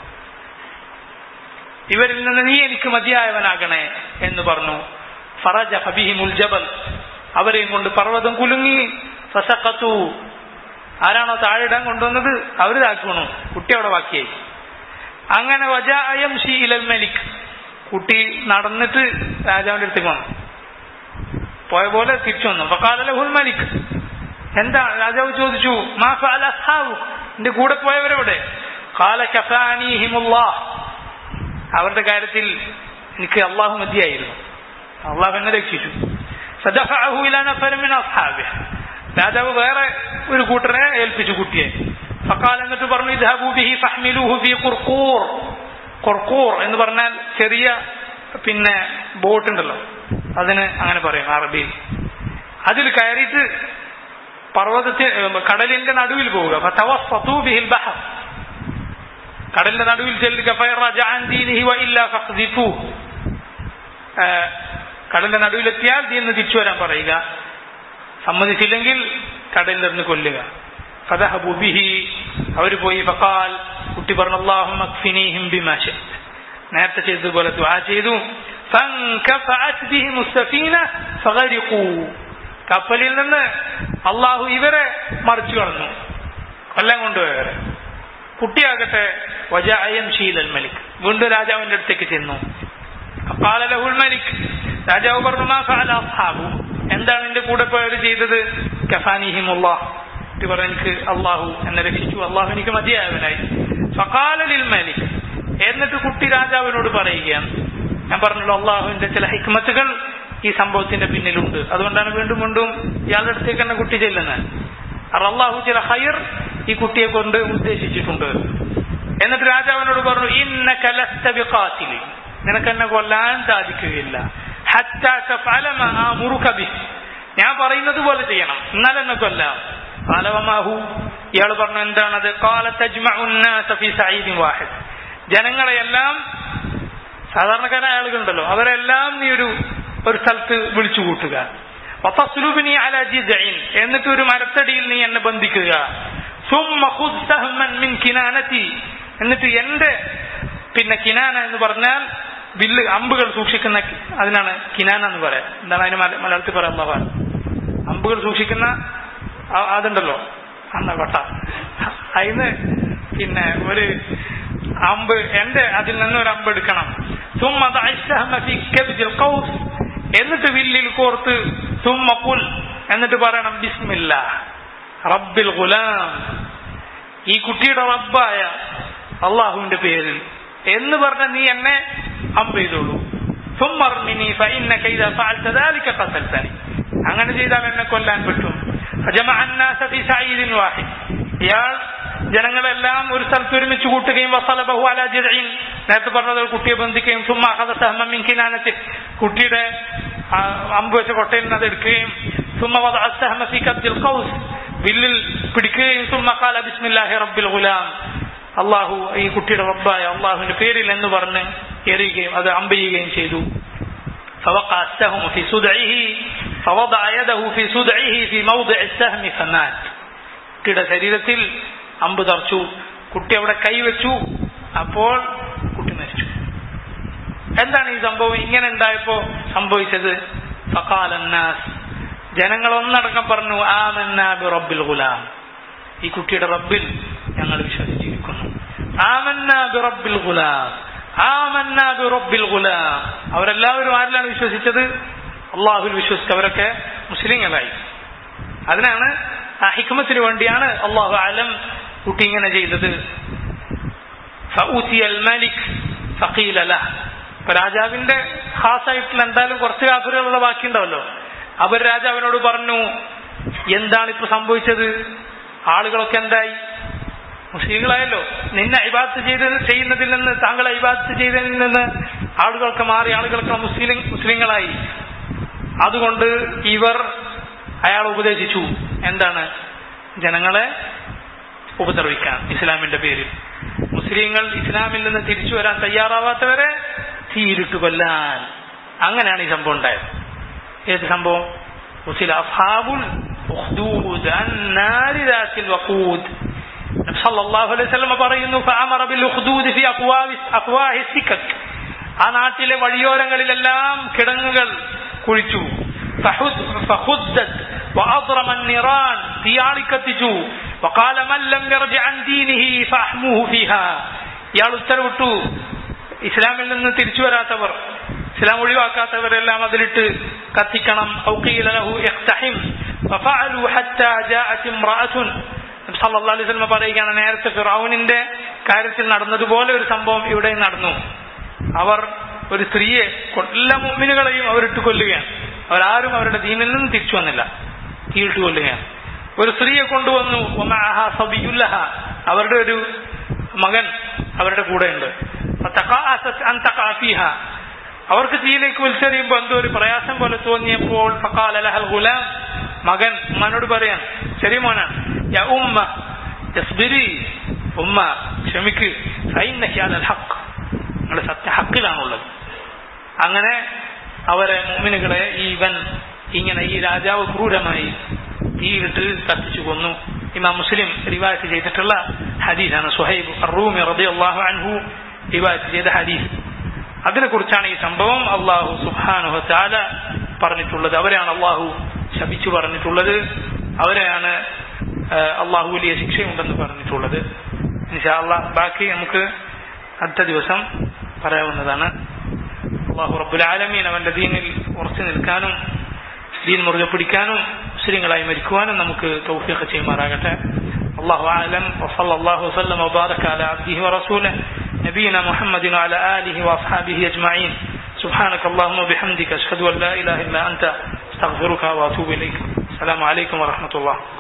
Speaker 1: ഇവരിൽ നിന്ന് നീ എനിക്ക് മതിയായവനാകണേ എന്ന് പറഞ്ഞു ഫറജ ഫബിഹിമുൽ ജബൽ അവരെയും കൊണ്ട് പർവ്വതം കുലുങ്ങി ഫസഖത്തു ആരാണോ താഴെയിടാൻ കൊണ്ടുവന്നത് അവര് താക്കണു കുട്ടി അവിടെ ബാക്കിയായി അങ്ങനെ വജായം ഷീ ഇലൽ മലിക് കുട്ടി നടന്നിട്ട് രാജാവിന്റെ അടുത്തേക്ക് വന്നു പോയ പോലെ തിരിച്ചു വന്നു ഫക്കാലഹുൽ മലിക് എന്താ രാജാവ് ചോദിച്ചു മാ ഫഅല അസ്ഹാബു എന്റെ കൂടെ പോയവരെവിടെ ഖാല കഫാനീഹിമുല്ലാഹ് അവരുടെ കാര്യത്തിൽ എനിക്ക് അള്ളാഹു മതിയായിരുന്നു അള്ളാഹു എന്നെ രക്ഷിച്ചു ഫദഫഅഹു ഇലാ നഫർ മിൻ അസ്ഹാബിഹി രാജാവ് വേറെ ഒരു കൂട്ടരെ ഏൽപ്പിച്ചു കുട്ടിയെ ഫക്കാൽ എന്നിട്ട് പറഞ്ഞു ഇദ്ഹബു ബിഹി ഫഹ്മിലുഹു ഫീ ഖുർഖൂർ ഖുർഖൂർ എന്ന് പറഞ്ഞാൽ ചെറിയ പിന്നെ ബോട്ട് ഉണ്ടല്ലോ അതിന് അങ്ങനെ പറയും അറബിയിൽ അതിൽ കയറിയിട്ട് പർവ്വതത്തിൽ കടലിന്റെ നടുവിൽ പോവുക ഫതവസ്സതു ബിഹിൽ ബഹർ കടലിന്റെ നടുവിൽ ചെല്ലുക ഫയറജ അൻ ദീനിഹി വഇല്ല ഫഖ്ദിഫു കടലിന്റെ നടുവിലെത്തിയാൽ ദീനിന് തിരിച്ചു വരാൻ പറയുക സമ്മതിച്ചില്ലെങ്കിൽ കടലിൽ നിന്ന് കൊല്ലുക ഫദഹബു ബിഹി അവർ പോയി ഫഖാൽ കുട്ടി പറഞ്ഞു അല്ലാഹുമ്മ ക്ഫിനീഹിം ബിമാ ശിഅ്ത നേരത്തെ ചെയ്തതുപോലെ ദുആ ചെയ്തു ഫൻകഫഅത് ബിഹിം السفينة فغرقوا കപ്പലിൽ നിന്ന് അള്ളാഹു ഇവരെ മറിച്ചു കളഞ്ഞു കൊല്ലം കൊണ്ടുപോയവരെ കുട്ടിയാകട്ടെ വജായം ഷീലൽ മലിക് വീണ്ടും രാജാവിന്റെ അടുത്തേക്ക് ചെന്നു فقال له الملك രാജാവ് പറഞ്ഞു മാ ഫഅല അസ്ഹാബു എന്താണ് എന്റെ കൂടെ പോയവർ ചെയ്തത് കഫാനിഹിമുല്ലാഹ് ഇത് പറഞ്ഞു എനിക്ക് അള്ളാഹു എന്നെ രക്ഷിച്ചു അള്ളാഹു എനിക്ക് മതിയായവനായി ഫഖാല ലിൽ മലിക് എന്നിട്ട് കുട്ടി രാജാവിനോട് പറയുകയാണ് ഞാൻ പറഞ്ഞല്ലോ അള്ളാഹുവിന്റെ ചില ഹിക്മത്തുകൾ ഈ സംഭവത്തിന്റെ പിന്നിലുണ്ട് അതുകൊണ്ടാണ് വീണ്ടും വീണ്ടും ഇയാളുടെ അടുത്തേക്ക് തന്നെ കുട്ടി ചെല്ലുന്നത് കാരണം അള്ളാഹു ചില ഹയർ ഈ കുട്ടിയെ കൊണ്ട് ഉദ്ദേശിച്ചിട്ടുണ്ട് എന്നിട്ട് രാജാവിനോട് പറഞ്ഞു ഇന്ന കലസ്തബിഖാത്തിലി നിനക്ക് എന്നെ കൊല്ലാൻ സാധിക്കുകയില്ല ഹത്താ തഫഅല മാ ആമുറുക ബിഹി. ഞാൻ പറയുന്നത് പോലെ ചെയ്യണം എന്നാൽ എന്നെ കൊല്ലാം അലവമാഹു ഇയാൾ പറഞ്ഞു എന്താണത് കാല തജ്മഉ الناس في سعيد واحد ജനങ്ങളെയെല്ലാം സാധാരണക്കാരായ ആളുകളുണ്ടല്ലോ അവരെല്ലാം നീ ഒരു ഒരു സ്ഥലത്ത് വിളിച്ചു കൂട്ടുക വതസ്ലുബ്നി അലാ ജിദ്ഇൻ എന്നിട്ട് ഒരു മരത്തടിയിൽ നീ എന്നെ ബന്ധിക്കുക ثم خذ سهما من كنانتي എന്നിട്ട് എന്റെ പിന്നെ കിനാന എന്ന് പറഞ്ഞാൽ വില്ല് അമ്പുകൾ സൂക്ഷിക്കുന്ന അതിനാണ് കിനാന എന്ന് പറയാം എന്താണ് അതിന് മല- മലയാളത്തിൽ പറയാൻ അള്ളാഹ് അമ്പുകൾ സൂക്ഷിക്കുന്ന ആ- അതുണ്ടല്ലോ അന്ന കൊട്ട അതിന് പിന്നെ ഒരു അമ്പ് എന്റെ അതിൽ നിന്ന് ഒരു അമ്പ് എടുക്കണം ثم ضع السهم في كبد القوس എന്നിട്ട് വില്ലിൽ കോർത്ത് ثم قل എന്നിട്ട് പറയണം ബിസ്മില്ല റബ്ബിൽ ഗുലാം ഈ കുട്ടിയുടെ റബ്ബായ അള്ളാഹുവിന്റെ പേരിൽ എന്ന് പറഞ്ഞ നീ എന്നെ അമ്പ് ചെയ്തോളൂ ثم ارمني فإنك إذا فعلت ذلك قتلتني അങ്ങനെ ചെയ്താൽ എന്നെ കൊല്ലാൻ പറ്റും فجمع الناس في سعيد واحد ഇയാൾ ജനങ്ങളെല്ലാം ഒരു സ്ഥലത്ത് ഒരുമിച്ച് കൂട്ടുകയും വസലബഹു അല ജിദ്ഇൻ നേരത്തെ പറഞ്ഞത് ഒരു കുട്ടിയെ ബന്ധിക്കുകയും സുമ്മ അഖദ സഹമൻ മിൻ കിനാനത്തിൽ കുട്ടിയുടെ ആ, അമ്പ് വെച്ച കൊട്ടയിൽ നിന്ന് അത് എടുക്കുകയും സുമ്മ വദഅ السهم في كبد القوس വില്ലിൽ പിടിക്കുകയും സുമ്മ ഖാല ബിസ്മില്ലാഹി റബ്ബിൽ ഗുലാം അള്ളാഹു ഈ കുട്ടിയുടെ റബ്ബായ അള്ളാഹുവിന്റെ പേരിൽ എന്ന് പറഞ്ഞ് എറിയുകയും അത് അമ്പ് ചെയ്യുകയും ചെയ്തു فوقع السهم في صدعه فوضع يده في صدعه في موضع السهم فمات കുട്ടിയുടെ ശരീരത്തിൽ അമ്പ് തറച്ചു കുട്ടി അവിടെ കൈവച്ചു അപ്പോൾ കുട്ടി മരിച്ചു എന്താണ് ഈ സംഭവം ഇങ്ങനെ ഉണ്ടായപ്പോ സംഭവിച്ചത് ഫഖാല الناس ജനങ്ങൾ ഒന്നടക്കം പറഞ്ഞു ആമന്നാ ബിറബ്ബിൽ ഗുലാം ഈ കുട്ടിയുടെ റബ്ബിൽ ഞങ്ങൾ വിശ്വസിച്ചിരിക്കുന്നു ആമന്നാ ബിറബ്ബിൽ ഗുലാം ആമന്നാ ബിറബ്ബിൽ ഗുലാം അവരെല്ലാവരും ആരിലാണ് വിശ്വസിച്ചത് അള്ളാഹുൽ വിശ്വസിച്ചവരൊക്കെ മുസ്ലിങ്ങളായി അതിനാണ് ആ ഹിക്മത്തിന് വേണ്ടിയാണ് അള്ളാഹു അലം കുട്ടി ഇങ്ങനെ ചെയ്തത് ഫഊതിയ അൽ മലിക് ഫഖീല ലഹ് ഇപ്പൊ രാജാവിന്റെ ഖാസായിട്ടുള്ള എന്തായാലും കുറച്ച് കാഫിറുകളുള്ള ബാക്കിയുണ്ടാവല്ലോ അവർ രാജാവിനോട് പറഞ്ഞു എന്താണ് ഇപ്പൊ സംഭവിച്ചത് ആളുകളൊക്കെ എന്തായി മുസ്ലിങ്ങളായല്ലോ നിന്നെ ഇബാദത്ത് ചെയ്ത് ചെയ്യുന്നതിൽ നിന്ന് താങ്കളെ ഇബാദത്ത് ചെയ്തതിൽ നിന്ന് ആളുകൾക്ക് മാറി ആളുകൾക്ക് മുസ്ലിം മുസ്ലിങ്ങളായി അതുകൊണ്ട് ഇവർ അയാൾ ഉപദേശിച്ചു എന്താണ് ജനങ്ങളെ ഉപദ്രവിക്കാൻ ഇസ്ലാമിന്റെ പേരിൽ മുസ്ലിങ്ങൾ ഇസ്ലാമിൽ നിന്ന് തിരിച്ചു വരാൻ തയ്യാറാവാത്തവരെ തീരിട്ട് കൊല്ലാൻ അങ്ങനെയാണ് ഈ സംഭവം ഉണ്ടായത് ഏത് സംഭവം ചില അഫാബുൽ ഉഖ്ദൂദ് അന്നാരി ദാത്തിൽ വഖൂദ് നബി സല്ലല്ലാഹു അലൈഹി വസല്ലം പറയുന്നു ഫഅമറ ബിൽ ഉഖ്ദൂദ് ഫി അഫ്വാഹി അഫ്വാഹി സിക്കക് ആ നാട്ടിലെ വഴിയോരങ്ങളിലെല്ലാം കിടങ്ങുകൾ കുഴിച്ചു ഫഹുദ് ഫഖുദ്ദത് وأضرم النيران തീയാളി കത്തിച്ചു وقال من لم يرجع عن دينه فأحموه فيها ഇയാൾ ഉത്തരവിട്ടു ഇസ്ലാമിൽ നിന്ന് തിരിച്ചു വരാത്തവർ ഇസ്ലാം ഒഴിവാക്കാത്തവരെല്ലാം അതിലിട്ട് കത്തിക്കണം أو قيل له اقتحم ففعلوا حتى جاءت امرأة നബി സല്ലല്ലാഹു അലൈഹി വസല്ലം പറയുകയാണ് നേരത്തെ ഫിറൗനിന്റെ കാര്യത്തിൽ നടന്നതുപോലെ ഒരു സംഭവം ഇവിടെ നടന്നു അവർ ഒരു സ്ത്രീയെ എല്ലാ മുമ്മിനുകളെയും അവരിട്ട് കൊല്ലുകയാണ് അവരാരും അവരുടെ ദീനിൽ നിന്ന് തിരിച്ചു വന്നില്ല തീയിട്ട് കൊല്ലുകയാണ് ഒരു സ്ത്രീയെ കൊണ്ടുവന്നു വമഅഹ സബിയുല്ലഹ അവരുടെ ഒരു മകൻ അവരുടെ കൂടെയുണ്ട് ഫതഖാഅസത് അൻ തഖഅ ഫീഹ അവർക്ക് തീയിലേക്ക് വലിച്ചെറിയുമ്പോൾ എന്തോ ഒരു പ്രയാസം പോലെ തോന്നിയപ്പോൾ ഫഖാല ലഹൽ ഗുലാം മകൻ ഉമ്മാനോട് പറയാൻ ശരി മോനാണ് യാ ഉമ്മ യസ്ബിരി ഉമ്മ ക്ഷമിക്ക് ഫൈന്നഹി അലൽ ഹഖ് നിങ്ങൾ സത്യ ഹക്കിലാണുള്ളത് അങ്ങനെ അവരെ മുഅ്മിനുകളെ ഈ ഇവൻ ഇങ്ങനെ ഈ രാജാവ് ക്രൂരമായി തീയിലിട്ട് കത്തിച്ചു കൊന്നു ഇമാം മുസ്ലിം റിവായത്ത് ചെയ്തിട്ടുള്ള ഹദീസാണ് സുഹൈബ് റൂമി റളിയല്ലാഹു അൻഹു റിവായത്ത് ചെയ്ത ഹദീസ് അതിനെ കുറിച്ചാണ് ഈ സംഭവം അള്ളാഹു സുബ്ഹാനഹു തആല പറഞ്ഞിട്ടുള്ളത് അവരെയാണ് അള്ളാഹു ശപിച്ചു പറഞ്ഞിട്ടുള്ളത് അവരെയാണ് അള്ളാഹു വലിയ ശിക്ഷയുണ്ടെന്ന് പറഞ്ഞിട്ടുള്ളത് ഇൻഷാ അള്ളാഹ് ബാക്കി നമുക്ക് അടുത്ത ദിവസം പറയാവുന്നതാണ് അള്ളാഹു റബ്ബുൽ ആലമീൻ അവന്റെ ദീനിൽ ഉറച്ചു നിൽക്കാനും ദീൻ മുറുകെ പിടിക്കാനും മുസ്ലിങ്ങളായി മരിക്കുവാനും നമുക്ക് തൗഫീഖ് ചെയ്യുമാറാകട്ടെ الله أعلم وصلى الله وسلم وبارك على عبده ورسوله نبينا محمد وعلى آله وأصحابه أجمعين سبحانك اللهم وبحمدك أشهد أن لا إله إلا أنت استغفرك وأتوب إليك السلام عليكم ورحمة الله